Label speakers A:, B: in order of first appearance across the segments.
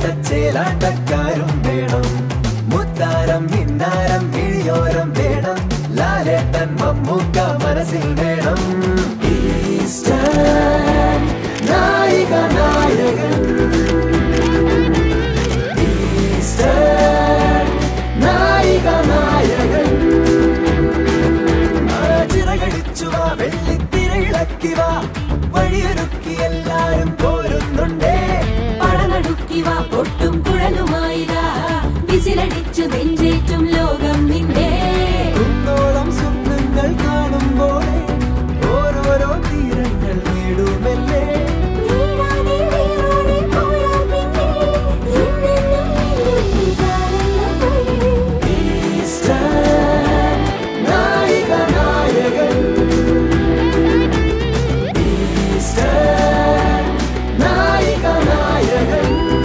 A: ചേലാട്ടക്കാരും വേണം മുത്താരം മിന്നാരം ഇഴിയോരം വേണം ലാലേട്ടൻ മമ്മൂക്ക മനസ്സിൽ വേണം ഈസ്റ്റർ നായിക നായകൻ ഈസ്റ്റർ നായിക നായകൻ ചിറകടിച്ചു വാ വെള്ളിത്തിരയിളക്കി വാ വഴിയൊരുക്കി എല്ലാരും പോരുന്നുണ്ടേ
B: പടനടുക്കി വാ പൊട്ടും കുഴലുമായിരാ വിസിലടിച്ചു നെഞ്ചേറ്റും ലോകം നിന്റെ
A: കുന്നോളം സ്വപ്നങ്ങൾ കാണുമ്പോൾ ഓരോരോ തീരങ്ങൾ നേടുമല്ലേ
B: വീഴാതെ വീഴാതെ പോയാൽ പിന്നെ എന്നെന്നും നിന്റെ താരങ്ങൾ
A: ഈസ്റ്റർ നായിക നായകൻ ഈസ്റ്റർ നായിക നായകൻ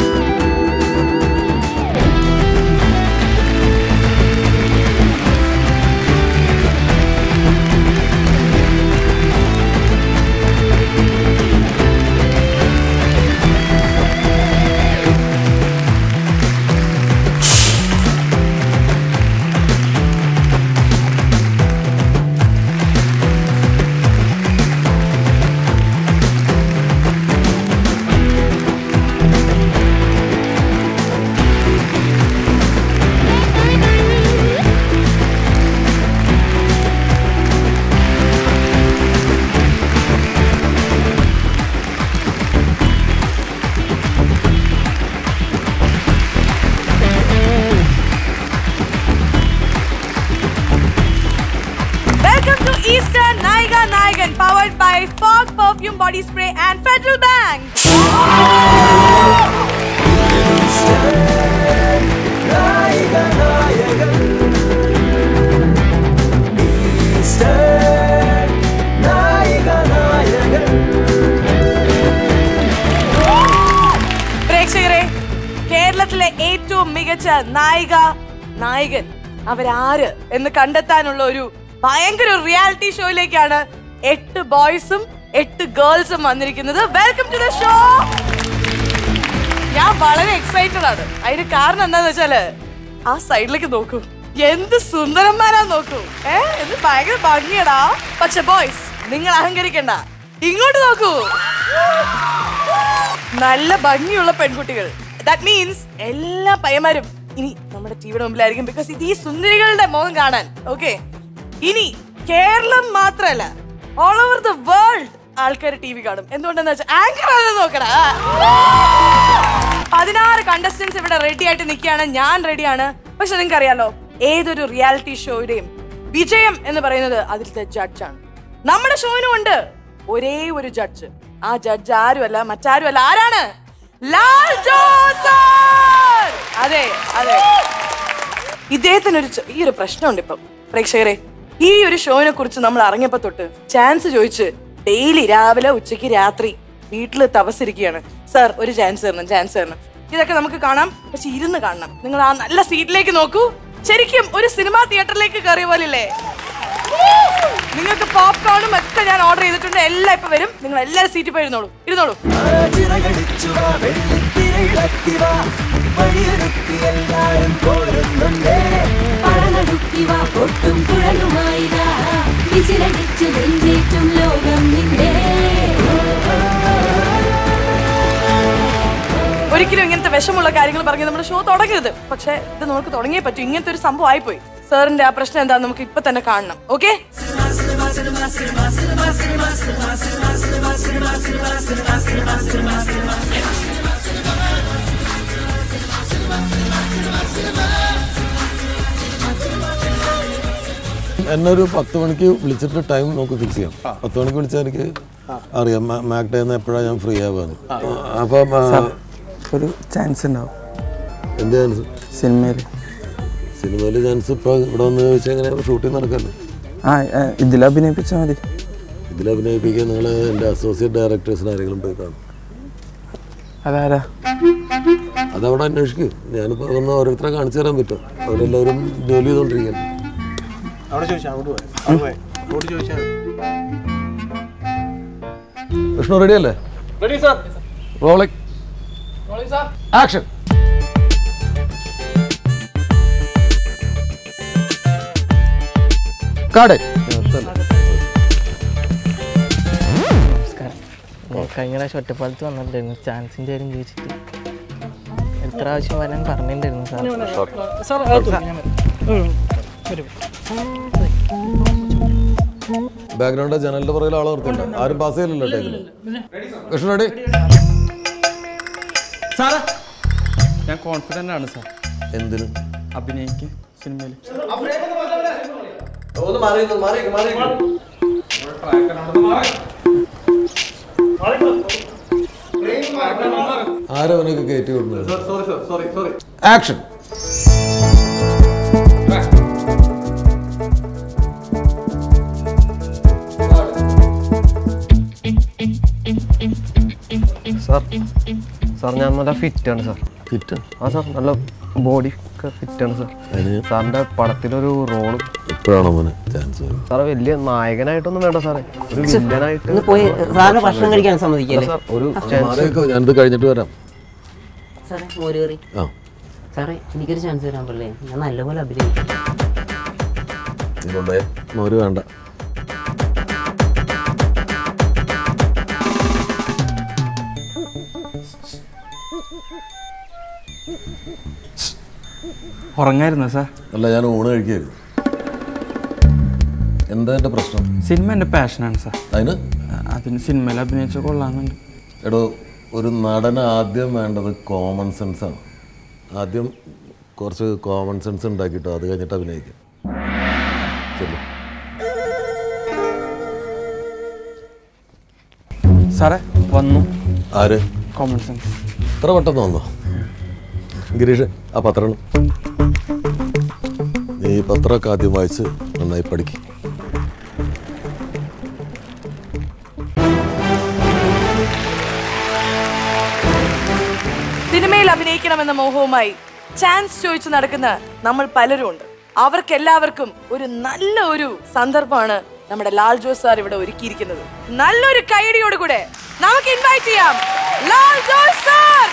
C: Welcome to Easter Naiga Naigan, powered by Fog Perfume Body Spray and Federal Bank.
A: നായിക നായകൻ ഈസ്റ്റർ നായിക നായകൻ
C: പ്രേക്ഷകരെ കേരളത്തിലെ ഏറ്റവും മികച്ച നായിക നായകൻ അവരാര് എന്ന് കണ്ടെത്താനുള്ള ഒരു ഭയങ്കര റിയാലിറ്റി ഷോയിലേക്കാണ് എട്ട് ബോയ്സും എട്ട് ഗേൾസും വന്നിരിക്കുന്നത് വെൽക്കം ടു ദ ഷോ ഞാൻ വളരെ എക്സൈറ്റഡ് ആണ് അതിന് കാരണം എന്താന്ന് വെച്ചാല് ആ സൈഡിലേക്ക് നോക്കൂ എന്ത് സുന്ദരന്മാരാ നോക്കൂ ഏ എന്ത് ഭയങ്കര ഭംഗിയടാ പക്ഷെ ബോയ്സ് നിങ്ങൾ അഹങ്കരിക്കണ്ട ഇങ്ങോട്ട് നോക്കൂ നല്ല ഭംഗിയുള്ള പെൺകുട്ടികൾ ദാറ്റ് മീൻസ് എല്ലാ പയ്യന്മാരും ഇനി നമ്മുടെ ടിവിയുടെ മുമ്പിലായിരിക്കും ബിക്കോസ് ഇത് ഈ സുന്ദരികളുടെ മുഖം കാണാൻ ഓക്കെ ഇനി കേരളം മാത്രല്ല ഓൾ ഓവർ ദ വേൾഡ് ആൾക്കാർ ടി വി കാണും എന്തുകൊണ്ടെന്ന് വെച്ചാൽ ആങ്കർ ആണെന്ന് നോക്കടാ പതിനാറ് കണ്ടസ്റ്റൻസ് ഇവിടെ റെഡി ആയിട്ട് നിൽക്കുകയാണ് ഞാൻ റെഡിയാണ് പക്ഷെ നിങ്ങൾക്ക് അറിയാലോ ഏതൊരു റിയാലിറ്റി ഷോയുടെയും വിജയം എന്ന് പറയുന്നത് അതിലത്തെ ജഡ്ജാണ് നമ്മുടെ ഷോയിനും ഉണ്ട് ഒരേ ഒരു ജഡ്ജ് ആ ജഡ്ജ് ആരുമല്ല മറ്റാരുമല്ല ആരാണ് ലാൽ ജോസർ അതെ അതെ ഇദ്ദേഹത്തിന് ഒരു ചെറിയൊരു പ്രശ്നമുണ്ട് ഇപ്പം പ്രേക്ഷകരെ ഈ ഒരു ഷോയിനെ കുറിച്ച് നമ്മൾ അറിഞ്ഞപ്പോ തൊട്ട് ചാൻസ് ചോദിച്ച് ഡെയിലി രാവിലെ ഉച്ചയ്ക്ക് രാത്രി വീട്ടിൽ തപസ്സിരിക്കുകയാണ് സാർ ഒരു ചാൻസ് തരണം ചാൻസ് തരണം ഇതൊക്കെ നമുക്ക് കാണാം പക്ഷെ ഇരുന്ന് കാണണം നിങ്ങൾ ആ നല്ല സീറ്റിലേക്ക് നോക്കൂ ശരിക്കും ഒരു സിനിമാ തിയേറ്ററിലേക്ക് കയറിയ പോലില്ലേ നിങ്ങൾക്ക് പോപ്കോണും ഒക്കെ ഞാൻ ഓർഡർ ചെയ്തിട്ടുണ്ട് എല്ലാം ഇപ്പൊ വരും നിങ്ങൾ എല്ലാവരും സീറ്റിൽ പോയി ഇരുന്നോളൂ ഇരുന്നോളൂ
A: ചിറകടിച്ചു വാ വെള്ളിത്തിരയിളക്കി വാ വഴിയൊരുക്കി എല്ലാരും പോരുന്നുണ്ടേ
B: പടനടുക്കി വാ പൊട്ടും കുഴലുമായിരാ വിസിലടിച്ചു നെഞ്ചേറ്റും ലോകം നിന്റെ
C: ഒരിക്കലും ഇങ്ങനത്തെ വിഷമുള്ള കാര്യങ്ങൾ പറഞ്ഞ് നമ്മുടെ ഷോ തുടങ്ങരുത് പക്ഷെ ഇത് നമുക്ക് തുടങ്ങിയേ പറ്റൂ ഇങ്ങനത്തെ ഒരു സംഭവം ആയിപ്പോയി സാറിന്റെ ആ പ്രശ്നം എന്താന്ന് നമുക്ക് ഇപ്പൊ തന്നെ കാണണം ഓക്കെ
D: എന്നെ ഒരു പത്ത് മണിക്ക് വിളിച്ചിട്ട് ടൈം നമുക്ക് ഫിക്സ് ചെയ്യാം പത്ത് മണിക്ക് വിളിച്ചാൽ എനിക്ക് അറിയാം മാക് ഡേന്ന് എപ്പോഴാണ് ഞാൻ ഫ്രീ ആവുകയെന്ന് അപ്പം ആ,
E: ഒരു ചാൻസ് ഉണ്ടാവും
D: എന്ത് ചാൻസ്
E: സിനിമയിൽ
D: സിനിമയിൽ ചാൻസ് ഇപ്പോൾ ഇവിടെ വന്ന് ചോദിച്ചാൽ എങ്ങനെ ഷൂട്ടിംഗ് നടക്കല്ലോ
E: ആ ഇതിൽ അഭിനയിപ്പിച്ചാൽ മതി
D: ഇതിൽ അഭിനയിപ്പിക്കാൻ നിങ്ങൾ എൻ്റെ അസോസിയേറ്റ് ഡയറക്ടേഴ്സിന് ആരെങ്കിലും പോയി കാണും
E: അതാരാ
D: അതവിടെ അന്വേഷിക്കും ഞാനിപ്പോൾ വന്ന് ഓരോരുത്തരെ കാണിച്ചു തരാൻ പറ്റും അവരെല്ലാവരും ജോലി ചെയ്തുകൊണ്ടിരിക്കുകയാണ്
F: അവിടെ ചോദിച്ചാൽ അങ്ങോട്ട് പോയി അവിടെ പോയി അങ്ങോട്ട് ചോദിച്ചാൽ
D: വിഷ്ണു റെഡി അല്ലേ റോളിംഗ് ആക്ഷൻ കാട്
G: നമസ്കാരം ഞാൻ കഴിഞ്ഞ പ്രാവശ്യം ഒറ്റപ്പാലത്ത് വന്നിട്ടുണ്ടായിരുന്നു ചാൻസിൻ്റെ കാര്യം ചോദിച്ചിട്ട് എത്ര പ്രാവശ്യം വരാൻ പറഞ്ഞിട്ടുണ്ടായിരുന്നു സാർ
D: ബാക്ക്ഗ്രൗണ്ട് ജനലിന്റെ പുറകിൽ ആളെ നിർത്തില്ല ആരും പാസ് ചെയ്യില്ലല്ലോ ടേക്കില് കൃഷ്ണ റെഡി
E: സാറേ ഞാൻ കോൺഫിഡൻ്റ് ആണ് സാർ
D: എന്തിനു
E: അഭിനയിക്ക് സിനിമയിൽ
D: ആരവനൊക്കെ കയറ്റി വിടുന്നത് ആക്ഷൻ
H: സാർ സാർ ഞാൻ നല്ല ഫിറ്റാണ് സാർ
D: ഫിറ്റ്
H: ആ സാർ നല്ല ബോഡി ഒക്കെ ഫിറ്റാണ് സാർ
D: അതിന്
H: സാറിൻ്റെ പടത്തിലൊരു റോളും
D: ഇപ്പോഴാണ് മോനെ ചാൻസ്
H: സാറേ വലിയ നായകനായിട്ടൊന്നും വേണ്ട സാറേ ഒരു വില്ലനായിട്ട്
I: ഒന്ന് പോയി സാറിന് ഭക്ഷണം കഴിക്കാൻ സമ്മതിക്കല്ലേ
H: സാർ ഒരു ചാൻസ്
D: ഞാനിത് കഴിഞ്ഞിട്ട് വരാം
I: സാറേ മോര് കറി
D: ആ
I: സാറേ എനിക്കൊരു ചാൻസ് തരാൻ പറ്റില്ലേ ഞാൻ നല്ലപോലെ അഭിനയിക്കും
D: നീ കൊണ്ടുപോയേ മോര് വേണ്ട
E: ഉറങ്ങായിരുന്നു സാർ
D: അല്ല ഞാൻ ഊണ് കഴിക്കായിരുന്നു എന്താ എൻ്റെ പ്രശ്നം
E: സിനിമ എൻ്റെ പാഷനാണ് സാർ
D: അതിന്
E: അതിന് സിനിമയിൽ അഭിനയിച്ച കൊള്ളാമെന്നുണ്ട്
D: എടോ ഒരു നടന് ആദ്യം വേണ്ടത് കോമൺ സെൻസ് ആണ് ആദ്യം കുറച്ച് കോമൺ സെൻസ് ഉണ്ടാക്കിയിട്ട് അത് കഴിഞ്ഞിട്ട് അഭിനയിക്കും ചെല്ലു
E: സാറേ വന്നു
D: ആര്
E: കോമൺ സെൻസ്
D: ഇത്ര പെട്ടെന്ന് വന്നോ ഗിരീഷ് ആ പത്രം നീ ഈ പത്രമൊക്കെ ആദ്യം വായിച്ച് നന്നായി പഠിക്കും
C: സിനിമയിൽ അഭിനയിക്കണമെന്ന മോഹവുമായി ചാൻസ് ചോദിച്ചു നടക്കുന്ന നമ്മൾ പലരും ഉണ്ട് അവർക്കെല്ലാവർക്കും ഒരു നല്ല ഒരു സന്ദർഭമാണ് നമ്മുടെ ലാൽ ജോസ് സാർ ഇവിടെ ഒരുക്കിയിരിക്കുന്നത് നല്ലൊരു കൈയടിയോട് കൂടെ നമുക്ക് ഇൻവൈറ്റ് ചെയ്യാം ലാൽ ജോസ് സാർ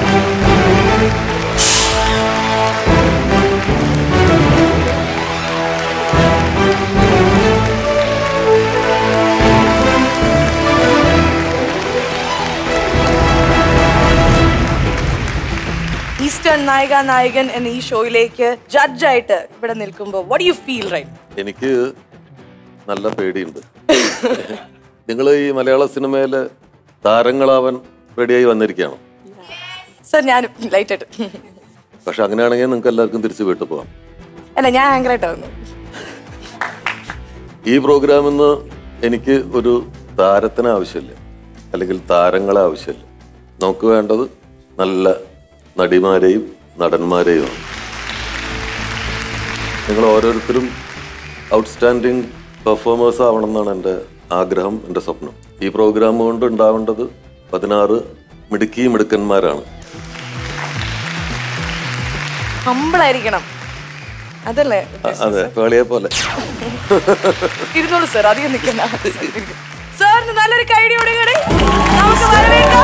C: ഈസ്റ്റേൺ നായിക നായകൻ എന്ന ഈ ഷോയിലേക്ക് ജഡ്ജായിട്ട് ഇവിടെ നിൽക്കുമ്പോൾ വട്ട് യു ഫീൽ റൈറ്റ്
D: എനിക്ക് നല്ല പേടിയുണ്ട് നിങ്ങൾ ഈ മലയാള സിനിമയിലെ താരങ്ങളാവാൻ റെഡിയായി വന്നിരിക്കുകയാണ്
C: സർ ഞാൻ ലൈറ്റ് ആയിട്ട്
D: പക്ഷെ അങ്ങനെയാണെങ്കിൽ നിങ്ങൾക്ക് എല്ലാവർക്കും തിരിച്ച് വീട്ടിൽ പോകാം
C: അല്ല ഞാൻ ആങ്കറായിട്ട് വന്നു
D: ഈ പ്രോഗ്രാമിൽ നിന്ന് എനിക്ക് ഒരു താരത്തിന് ആവശ്യമില്ല അല്ലെങ്കിൽ താരങ്ങളെ ആവശ്യമില്ല നമുക്ക് വേണ്ടത് നല്ല നടിമാരെയും നടന്മാരെയുമാണ് നിങ്ങൾ ഓരോരുത്തരും ഔട്ട്സ്റ്റാൻഡിങ് പെർഫോമേഴ്സ് ആവണം എന്നാണ് എൻ്റെ ആഗ്രഹം എൻ്റെ സ്വപ്നം ഈ പ്രോഗ്രാം കൊണ്ട് ഉണ്ടാവേണ്ടത് പതിനാറ് മിടുക്കി മിടുക്കന്മാരാണ്
C: ഹമ്പിളായിരിക്കണം അതല്ലേ
D: അ- അതെ പേളിയെ പോലെ
C: ഇരുന്നോളൂ സർ അധികം നിൽക്കണ്ട സാറിന് നല്ലൊരു കൈഡിയോടെ കൂടെ നമുക്ക് വരവേൽക്കാം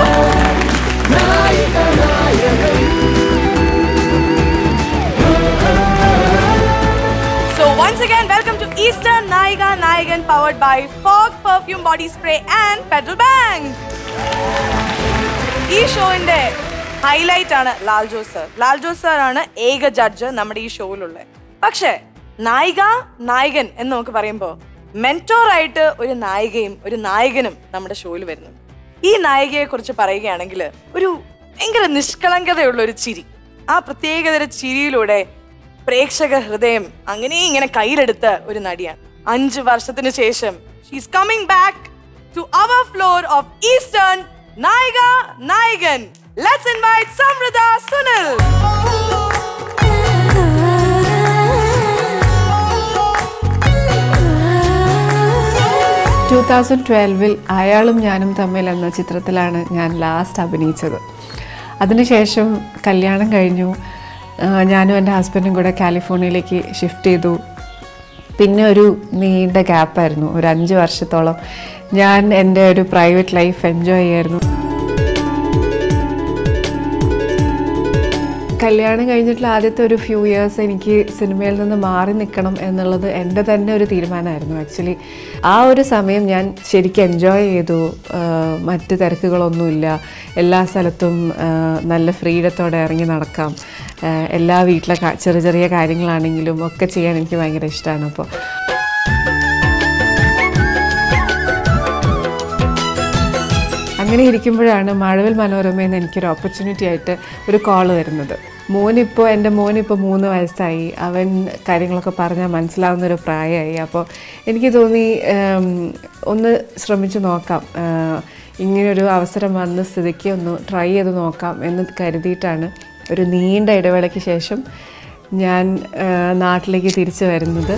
C: So once again, welcome to Eastern Naiga Naigan powered by Fog Perfume Body Spray and Federal Bank. ഈ ഷോയിന്റെ ഹൈലൈറ്റ് ആണ് ലാൽ ജോസ് സർ ലാൽ ജോസ് സർ ആണ് ഏക ജഡ്ജ് നമ്മുടെ ഈ ഷോയിലുള്ളത് പക്ഷേ നായിക നായകൻ എന്ന് നമുക്ക് പറയുമ്പോൾ മെന്റോർ ആയിട്ട് ഒരു നായികയും ഒരു നായകനും നമ്മുടെ ഷോയിൽ വരുന്നു ഈ നായികയെ കുറിച്ച് പറയുകയാണെങ്കിൽ ഒരു ഭയങ്കര നിഷ്കളങ്കതയുള്ള ഒരു ചിരി ആ പ്രത്യേകതര ചിരിയിലൂടെ പ്രേക്ഷക ഹൃദയം അങ്ങനെ ഇങ്ങനെ കയ്യിലെടുത്ത ഒരു നടിയാണ് അഞ്ച് വർഷത്തിന് ശേഷം she's coming back to our floor of Eastern Nayika Nayakan let's invite Samruddha Sunil
J: two thousand ട്വൽവിൽ അയാളും ഞാനും തമ്മിൽ എന്ന ചിത്രത്തിലാണ് ഞാൻ ലാസ്റ്റ് അഭിനയിച്ചത് അതിനുശേഷം കല്യാണം കഴിഞ്ഞു ആ, ഞാനും എൻ്റെ ഹസ്ബൻഡും കൂടെ കാലിഫോർണിയയിലേക്ക് ഷിഫ്റ്റ് ചെയ്തു പിന്നെ ഒരു നീണ്ട ഗ്യാപ്പായിരുന്നു ഒരു അഞ്ച് വർഷത്തോളം ഞാൻ എൻ്റെ ഒരു പ്രൈവറ്റ് ലൈഫ് എൻജോയ് ചെയ്യായിരുന്നു കല്യാണം കഴിഞ്ഞിട്ടുള്ള ആദ്യത്തെ ഒരു ഫ്യൂ ഇയേഴ്സ് എനിക്ക് സിനിമയിൽ നിന്ന് മാറി നിൽക്കണം എന്നുള്ളത് എൻ്റെ തന്നെ ഒരു തീരുമാനമായിരുന്നു ആക്ച്വലി ആ ഒരു സമയം ഞാൻ ശരിക്കും എൻജോയ് ചെയ്തു ആ, മറ്റ് തിരക്കുകളൊന്നുമില്ല എല്ലാ സ്ഥലത്തും ആ, നല്ല ഫ്രീഡത്തോടെ ഇറങ്ങി നടക്കാം ആ, എല്ലാ വീട്ടിലെ കാ- ചെറിയ ചെറിയ കാര്യങ്ങളാണെങ്കിലും ഒക്കെ ചെയ്യാൻ എനിക്ക് ഭയങ്കര ഇഷ്ടമാണ് അപ്പോൾ അങ്ങനെ ഇരിക്കുമ്പോഴാണ് മഴവിൽ മനോരമയിൽ നിന്ന് എനിക്കൊരു ഓപ്പർച്യൂണിറ്റി ആയിട്ട് ഒരു കോൾ വരുന്നത് മോനിപ്പോൾ എൻ്റെ മോനിപ്പോൾ മൂന്ന് വയസ്സായി അവൻ കാര്യങ്ങളൊക്കെ പറഞ്ഞാൽ മനസ്സിലാവുന്ന ഒരു പ്രായമായി അപ്പോൾ എനിക്ക് തോന്നി ഉം, ഒന്ന് ശ്രമിച്ചു നോക്കാം ആഹ്, ഇങ്ങനൊരു അവസരം വന്ന സ്ഥിതിക്ക് ഒന്ന് ട്രൈ ചെയ്ത് നോക്കാം എന്ന് കരുതിയിട്ടാണ് ഒരു നീണ്ട ഇടവേളയ്ക്ക് ശേഷം ഞാൻ ആഹ്, നാട്ടിലേക്ക് തിരിച്ചു വരുന്നത്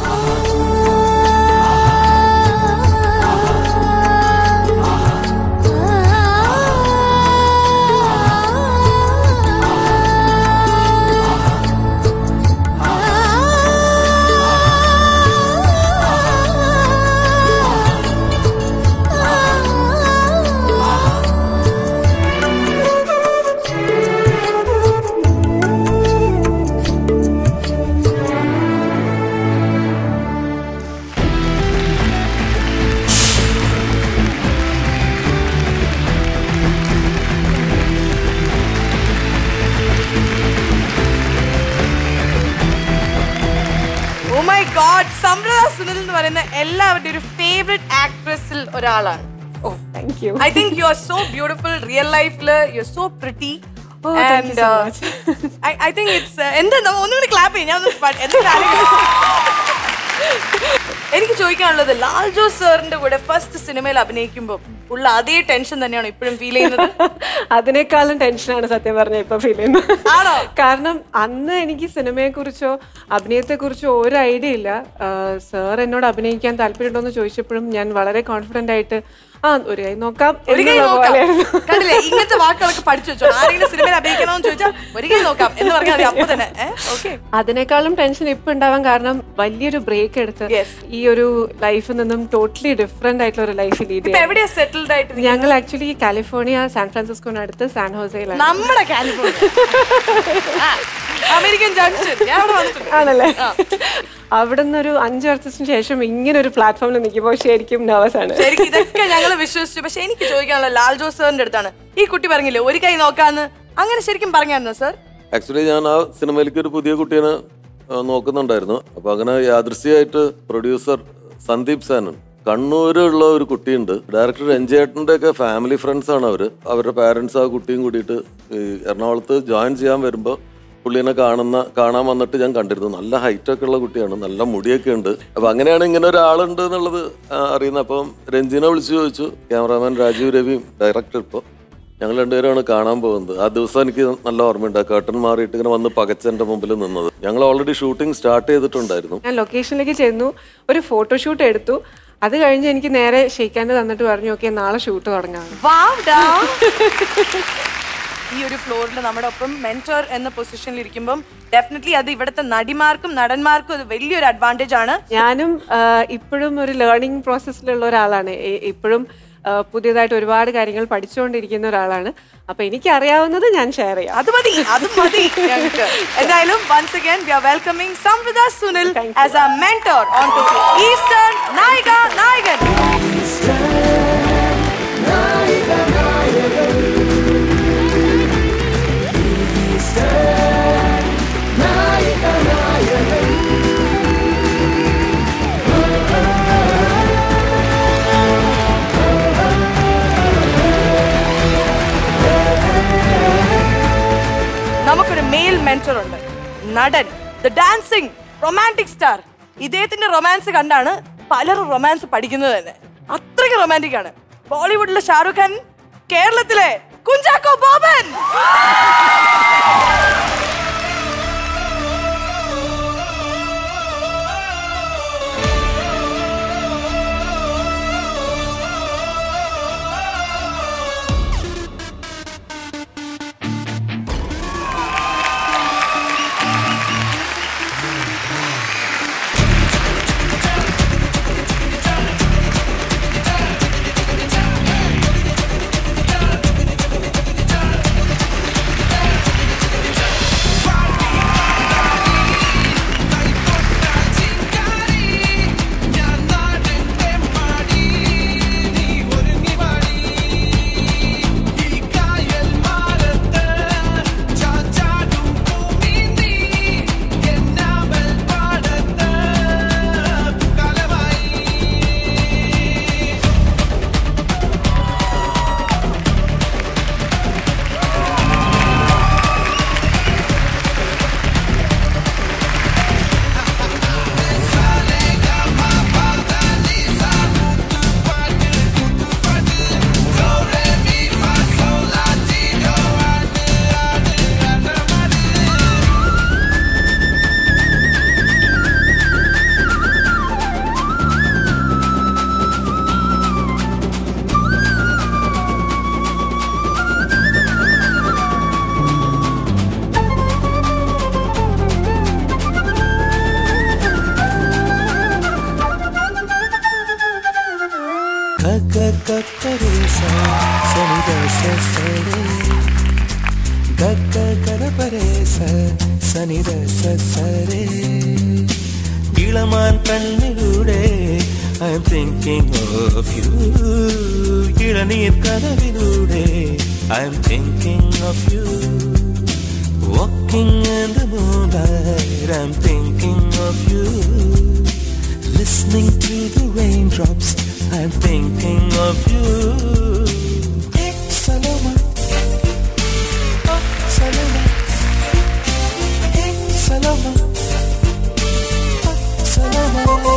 C: oh my God Samrutha Sunil എന്ന് പറയുന്ന എല്ലാവരുടെയും ഒരു ഫേവറേറ്റ് ആക്ട്രസിൽ ഒരാളാണ്
J: oh thank you
C: I think you are so beautiful real ലൈഫിൽ you are so pretty
J: Oh, thank you so much.
C: I think it's എന്താ നമ്മ ഒന്നുകൂടി ക്ലാപ്പ് ചെയ്യാം ഞാൻ ഒന്ന് പാട്ട് എന്താ എനിക്ക് ചോദിക്കാനുള്ളത് ലാൽ ജോസ് സാറിന്റെ കൂടെ ഫസ്റ്റ് സിനിമയിൽ അഭിനയിക്കുമ്പോൾ ഉള്ള അതേ ടെൻഷൻ തന്നെയാണ് ഇപ്പോഴും ഫീൽ ചെയ്യുന്നത്
J: അതിനേക്കാളും ടെൻഷനാണ് സത്യം പറഞ്ഞ ഇപ്പൊ ഫീൽ ചെയ്യുന്നത്
C: ആണോ?
J: കാരണം അന്ന് എനിക്ക് സിനിമയെ കുറിച്ചോ അഭിനയത്തെ കുറിച്ചോ ഒരു ഐഡിയ ഇല്ല സാർ എന്നോട് അഭിനയിക്കാൻ താല്പര്യമുണ്ടോ എന്ന് ചോദിച്ചപ്പോഴും ഞാൻ വളരെ കോൺഫിഡന്റ് ആയിട്ട് ആ ഒരു കൈ നോക്കാം
C: ഒരു കൈ
J: എന്നുള്ള
C: നോക്കാം
J: പോലെയായിരുന്നു.
C: കണ്ടില്ലേ ഇങ്ങനത്തെ വാക്കുകളൊക്കെ പഠിച്ചു വെച്ചോ ആരെങ്കിലും സിനിമയിൽ അഭിനയിക്കണമെന്ന് ചോദിച്ചാൽ ഒരു കൈ നോക്കാം എന്ന് പറഞ്ഞാൽ മതി അപ്പൊ തന്നെ ഓക്കെ
J: അതിനേക്കാളും ടെൻഷൻ ഇപ്പൊ ഉണ്ടാവാൻ കാരണം വലിയൊരു ബ്രേക്ക് എടുത്ത്
C: Yes.
J: ഈ ഒരു ലൈഫിൽ നിന്നും ടോട്ടലി ഡിഫറെന്റ് ആയിട്ടുള്ള ഒരു ലൈഫ് ലീഡ്
C: ഇപ്പൊ
J: ചെയ്യാം
C: എവിടെയാ സെറ്റിൽഡ് ആയിട്ട്
J: ഞങ്ങൾ ആക്ച്വലി കാലിഫോർണിയ സാൻ ഫ്രാൻസിസ്കോനടുത്ത് സാൻ ഹോസയിലാണ്
C: നമ്മുടെ കാലിഫോർണിയ ആ, അമേരിക്കൻ ജംഗ്ഷൻ ഞാൻ അവിടെ വന്നിട്ടുണ്ട്
J: ആണല്ലേ
C: ആ.
J: അവിടെ നിന്ന് ഒരു അഞ്ച് വർഷത്തിന് ശേഷം ഇങ്ങനെ ഒരു പ്ലാറ്റ്ഫോമിൽ നിൽക്കുമ്പോൾ ശരിക്കും നെർവസ് ആണ്
C: ശരിക്കും ഇതൊക്കെ ഞങ്ങൾ വിശ്വസിച്ചു പക്ഷെ എനിക്ക് ചോദിക്കാനുള്ള ലാൽ ജോസ് സാറിന്റെ അടുത്താണ് ഈ കുട്ടി പറഞ്ഞില്ലേ ഒരു കൈ നോക്കാന്ന് അങ്ങനെ ശരിക്കും പറഞ്ഞായിരുന്നോ സർ
D: ആക്ച്വലി ഞാൻ ആ സിനിമയിലേക്ക് ഒരു പുതിയ കുട്ടീനെ ആ, നോക്കുന്നുണ്ടായിരുന്നു അപ്പൊ അങ്ങനെ യാദൃശ്യമായിട്ട് പ്രൊഡ്യൂസർ സന്ദീപ് സേനൻ കണ്ണൂരുള്ള ഒരു കുട്ടിയുണ്ട് ഡയറക്ടർ രഞ്ജേട്ടൻ്റെ ഒക്കെ ഫാമിലി ഫ്രണ്ട്സ് ആണ് അവര് അവരുടെ പാരൻസ് ആ കുട്ടിയും കൂടിയിട്ട് ഈ എറണാകുളത്ത് ജോയിൻ ചെയ്യാൻ വരുമ്പോൾ പുള്ളീനെ കാണുന്ന കാണാൻ വന്നിട്ട് ഞാൻ കണ്ടിരുന്നു നല്ല ഹൈറ്റ് ഒക്കെ ഉള്ള കുട്ടിയാണ് നല്ല മുടിയൊക്കെ ഉണ്ട് അപ്പൊ അങ്ങനെയാണ് ഇങ്ങനെ ഒരാളുണ്ട് എന്നുള്ളത് ആ, അറിയുന്നത് അപ്പം രഞ്ജിനെ വിളിച്ചു ചോദിച്ചു ക്യാമറാമാൻ രാജീവ് രവിയും ഡയറക്ടർ ഇപ്പോൾ ഞങ്ങൾ രണ്ടുപേരാണ് കാണാൻ പോകുന്നത് ആ ദിവസം എനിക്ക് നല്ല ഓർമ്മയുണ്ട് ആ കേട്ടൻ മാറിയിട്ട് ഇങ്ങനെ വന്ന് പകച്ചെന്റെ മുമ്പിൽ നിന്നത് ഞങ്ങൾ ഓൾറെഡി ഷൂട്ടിംഗ് സ്റ്റാർട്ട് ചെയ്തിട്ടുണ്ടായിരുന്നു
J: ഞാൻ ലൊക്കേഷനിലേക്ക് ചെന്നു ഒരു ഫോട്ടോഷൂട്ട് എടുത്തു അത് കഴിഞ്ഞ് എനിക്ക് നേരെ ഷെയ്ക്കാൻ്റെ തന്നിട്ട് പറഞ്ഞു ഓക്കെ നാളെ ഷൂട്ട് തുടങ്ങാം
C: ഈ ഒരു ഫ്ലോറിൽ നമ്മുടെ ഒപ്പം മെന്റർ എന്ന പൊസിഷനിൽ ഇരിക്കുമ്പം ഡെഫിനറ്റ്ലി അത് ഇവിടുത്തെ നടിമാർക്കും നടന്മാർക്കും അത് വലിയൊരു അഡ്വാൻറ്റേജ് ആണ്
J: ഞാനും ഇപ്പോഴും ഒരു ലേണിംഗ് പ്രോസസ്സിലുള്ള ഒരാളാണ് ഇ- ഇപ്പോഴും ആ, പുതിയതായിട്ട് ഒരുപാട് കാര്യങ്ങൾ പഠിച്ചുകൊണ്ടിരിക്കുന്ന ഒരാളാണ് അപ്പൊ എനിക്ക് അറിയാവുന്നത് ഞാൻ ഷെയർ ചെയ്യാം
C: അത് മതി അത് മതി ഞങ്ങൾക്ക് എന്തായാലും once again we are welcoming Samvitha Sunil as a mentor on to Eastern Nayika Nayakan നമുക്കൊരു മെയിൽ മെന്റർ ഉണ്ട് നടൻ ദ ഡാൻസിങ് റൊമാൻറ്റിക് സ്റ്റാർ ഇദ്ദേഹത്തിന്റെ റൊമാൻസ് കണ്ടാണ് പലരും റൊമാൻസ് പഠിക്കുന്നത് തന്നെ അത്രയ്ക്ക് റൊമാൻറ്റിക് ആണ് ബോളിവുഡിലെ ഷാറുഖ് ഖാൻ കേരളത്തിലെ കുഞ്ചാക്കോ ബോബൻ
A: സ സ രേ ഗ ഗ ഗ ര പ രേ സ സ നി ര സ സ രേ ഇളമാൻ കണ്ണിലൂടെ I'm thinking of you ഇളനീർ കനവിലൂടെ I'm thinking of you Walking in the moonlight, I'm thinking of you. Listening to the raindrops, I'm thinking of you. Saloma, oh Saloma, hey Saloma, oh Saloma.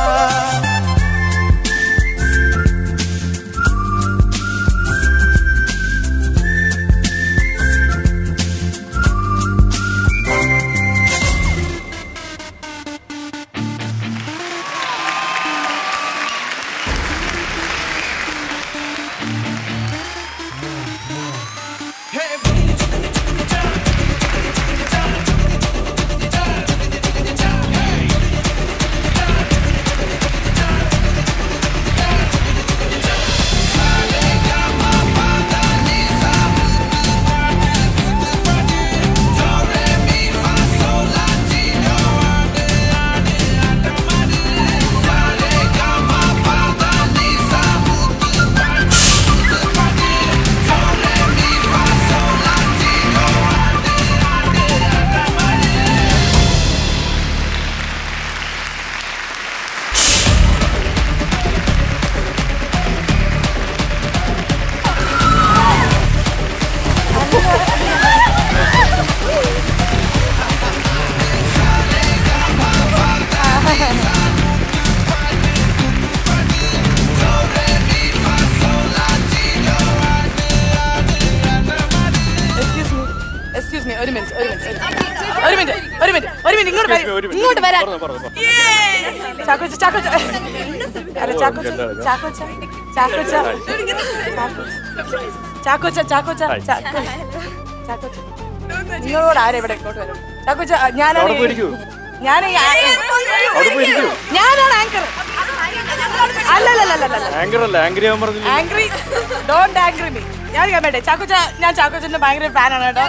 C: Excuse me excuse me ഒരു minute ഒരു minute ഒരു minute ഒരു minute ഒരു minute ഇങ്ങോട്ട് വരൂ. ഇങ്ങോട്ട് വരാൻ ചാക്കോച്ച ചാക്കോച്ച അല്ല ചാക്കോച്ച ചാക്കോച്ച ചാക്കോച്ച ചാക്കോച്ച ചാക്കോച്ച ചാക്കോച്ച ചാക്കോച്ച നിങ്ങളോട് ആരാ ഇവിടെ ഇങ്ങോട്ട് വരും ചാക്കോച്ച ഞാനാണ്
F: അവിടെ പോയിരിക്കൂ.
C: ഞാൻ
F: അവിടെ പോയിരിക്കൂ.
C: ഞാനാണ് ആങ്കർ അല്ലല്ലല്ലല്ല
F: ആങ്കർ അല്ല ആങ്കറി ആവാൻ പറഞ്ഞില്ല
C: ആംഗ്രി ഡോണ്ട് ആംഗ്രി മീ ഞാൻ കേട്ടെ ചാക്കോച്ച ഞാൻ ചാക്കോച്ചന്റെ ഭയങ്കര ഫാനാണ് കേട്ടോ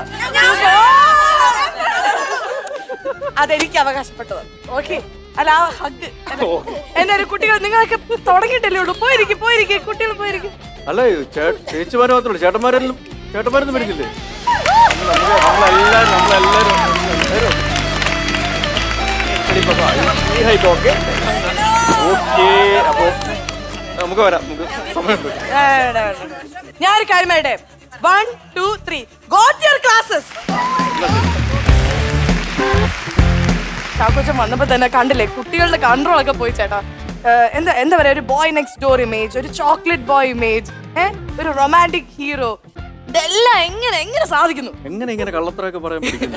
C: അതെനിക്ക് അവകാശപ്പെട്ടത് ഓക്കെ അല്ല ആ ഹഗ് എന്റെ ഒരു കുട്ടികൾ നിങ്ങളൊക്കെ തുടങ്ങിയിട്ടല്ലേ ഉള്ളൂ പോയിരിക്കും പോയിരിക്കും കുട്ടികൾ പോയിരിക്കും
F: അല്ല ചേ- ചേച്ചിമാര് മാത്രമല്ല ചേട്ടന്മാരെല്ലാം ചേട്ടന്മാരൊന്നും വരുന്നില്ലേ നമുക്ക് നമ്മളെല്ലാരും നമ്മളെല്ലാരും എല്ലാരും ശരി, പാപ്പാ. ഈ ഹൈറ്റ് ഓക്കെ ഓക്കെ അപ്പോ നമുക്ക് വരാം നമുക്ക് സമയമുണ്ട്
C: വേണ്ട, വേണ്ട. ഞാനൊരു കാര്യം പറയട്ടെ one two three got your classes Chakochan വന്നപ്പോ തന്നെ കണ്ടില്ലേ കുട്ടികളുടെ കൺട്രോൾ ഒക്കെ പോയി ചേട്ടാ ഏഹ്, എന്താ എന്താ പറയാ ഒരു ബോയ് നെക്സ്റ്റ് ഡോർ ഇമേജ് ഒരു ചോക്ലേറ്റ് ബോയ് ഇമേജ് ഏഹ് ഒരു റൊമാൻറ്റിക് ഹീറോ ഇതെല്ലാം എങ്ങനെ എങ്ങനെ സാധിക്കുന്നു
F: എങ്ങനെ ഇങ്ങനെ കള്ളത്തരമൊക്കെ പറയാൻ പഠിക്കുന്നു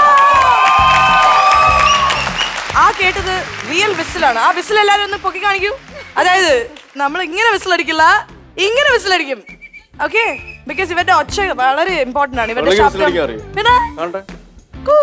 C: ആ കേട്ടത് റിയൽ വിസിലാണ് ആ വിസിൽ എല്ലാരും ഒന്ന് പൊക്കി കാണിക്കൂ അതായത് നമ്മൾ ഇങ്ങനെ വിസിലടിക്കില്ല ഇങ്ങനെ വിസിലടിക്കും ഓക്കെ ബിക്കോസ് ഇവരുടെ ഒച്ച വളരെ ഇമ്പോർട്ടന്റ് ആണ് ഇവരുടെ
F: വെള്ളക്ക്
C: ശബ്ദം
F: വിസിലടിക്കാൻ അറിയോ?
C: പിന്നെ
F: കാണട്ടെ
C: കൂ.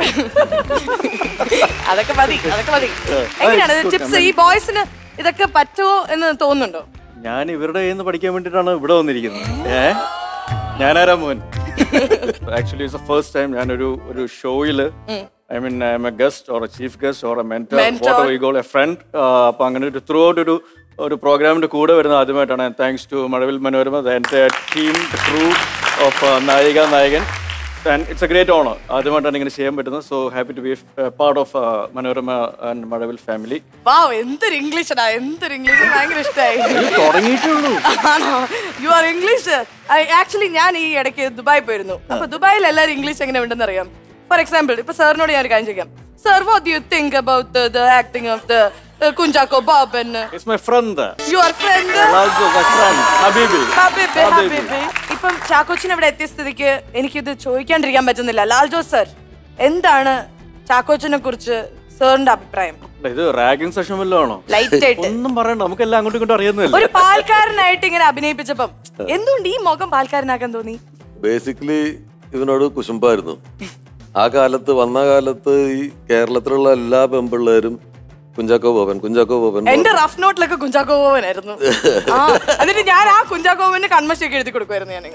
C: അതൊക്കെ മതി അതൊക്കെ മതി
F: ഏ,
C: എങ്ങനെയാണ്
F: it's good.
C: ടിപ്സ് ഈ ബോയ്സിന് ഇതൊക്കെ പറ്റുമോ എന്ന് തോന്നുന്നുണ്ടോ
F: ഞാൻ ഇവരുടെ കയ്യിൽ നിന്ന് പഠിക്കാൻ വേണ്ടിയിട്ടാണ് ഇവിടെ വന്നിരിക്കുന്നത് ഏ ഞാനാരാ മോൻ ആക്ച്വലി ഇറ്റ്സ് ഫസ്റ്റ് ടൈം ഞാനൊരു ഒരു ഷോയിൽ I mean I'm a guest or a chief guest or a mentor
C: Mentor.
F: Photo ഗോൾ എ ഫ്രണ്ട് അപ്പൊ അങ്ങനെ ഒരു ത്രൂ ഔട്ട് ഒരു ഒരു പ്രോഗ്രാമിന്റെ കൂടെ വരുന്ന ആദ്യമായിട്ടാണ് താങ്ക്സ് ടു മഴവിൽ മനോരമ എൻ്റെ team crew of Nayika Nayakan and it's a great honour ആദ്യമായിട്ടാണ് ഇങ്ങനെ ചെയ്യാൻ പറ്റുന്നത് so happy to be part of Manorama and Mazhavil family
C: wow എന്തൊരു ഇംഗ്ലീഷടാ എന്തൊരു ഇംഗ്ലീഷ് ഭയങ്കര ഇഷ്ടമായി
F: തുടങ്ങിയിട്ടേ ഉള്ളൂ
C: ആണോ യു ആർ ഇംഗ്ലീഷ് ആക്ച്വലി ഞാൻ ഈ ഇടയ്ക്ക് ദുബായ് പോയിരുന്നു അപ്പൊ ദുബായിൽ എല്ലാവരും ഇംഗ്ലീഷ് എങ്ങനെ ഉണ്ടെന്ന് അറിയാം ഫോർ എക്സാമ്പിൾ ഇപ്പൊ സാറിനോട് ഞാൻ ഒരു കാര്യം ചോദിക്കാം sir what you think about the acting of the Kunchacko Baban
F: it's my friend
C: your friend
F: ഹബീബി
C: ഹബീബ് ഹബീബ് ഇപ്പം ചാക്കോച്ചിന് ഇവിടെ എത്തിയ സ്ഥിതിക്ക് എനിക്കിത് ചോദിക്കാണ്ടിരിക്കാൻ പറ്റുന്നില്ല ലാൽ ജോസ് സർ എന്താണ് ചാക്കോച്ചിനെ കുറിച്ച് സാറിന്റെ അഭിപ്രായം
F: ഇത് റാഗിംഗ് സെഷൻ വല്ലതും ആണോ
C: Light ആയിട്ട്.
F: ഒന്നും പറയണ്ട നമുക്ക് എല്ലാം അങ്ങോട്ടും ഇങ്ങോട്ടും അറിയുന്നില്ല
C: ഒരു പാൽക്കാരനായിട്ട് ഇങ്ങനെ അഭിനയിപ്പിച്ചപ്പം എന്തുകൊണ്ട് ഈ മുഖം പാൽക്കാരനാക്കാൻ തോന്നി
D: ബേസിക്കലി ഇവനോട് കുശുമ്പായിരുന്നു ആ കാലത്ത് വന്ന കാലത്ത് ഈ കേരളത്തിലുള്ള എല്ലാ പെമ്പിള്ളേരും കുഞ്ചാക്കോ ബോബൻ കുഞ്ചാക്കോ ബോബൻ
C: എന്റെ റഫ് നോട്ടിലൊക്കെ കുഞ്ചാക്കോ ബോബനായിരുന്നു ആ എന്നിട്ട് ഞാൻ ആ കുഞ്ചാക്കോ ബോബന് കൺമശിയൊക്കെ എഴുതി കൊടുക്കുമായിരുന്നു ഞാൻ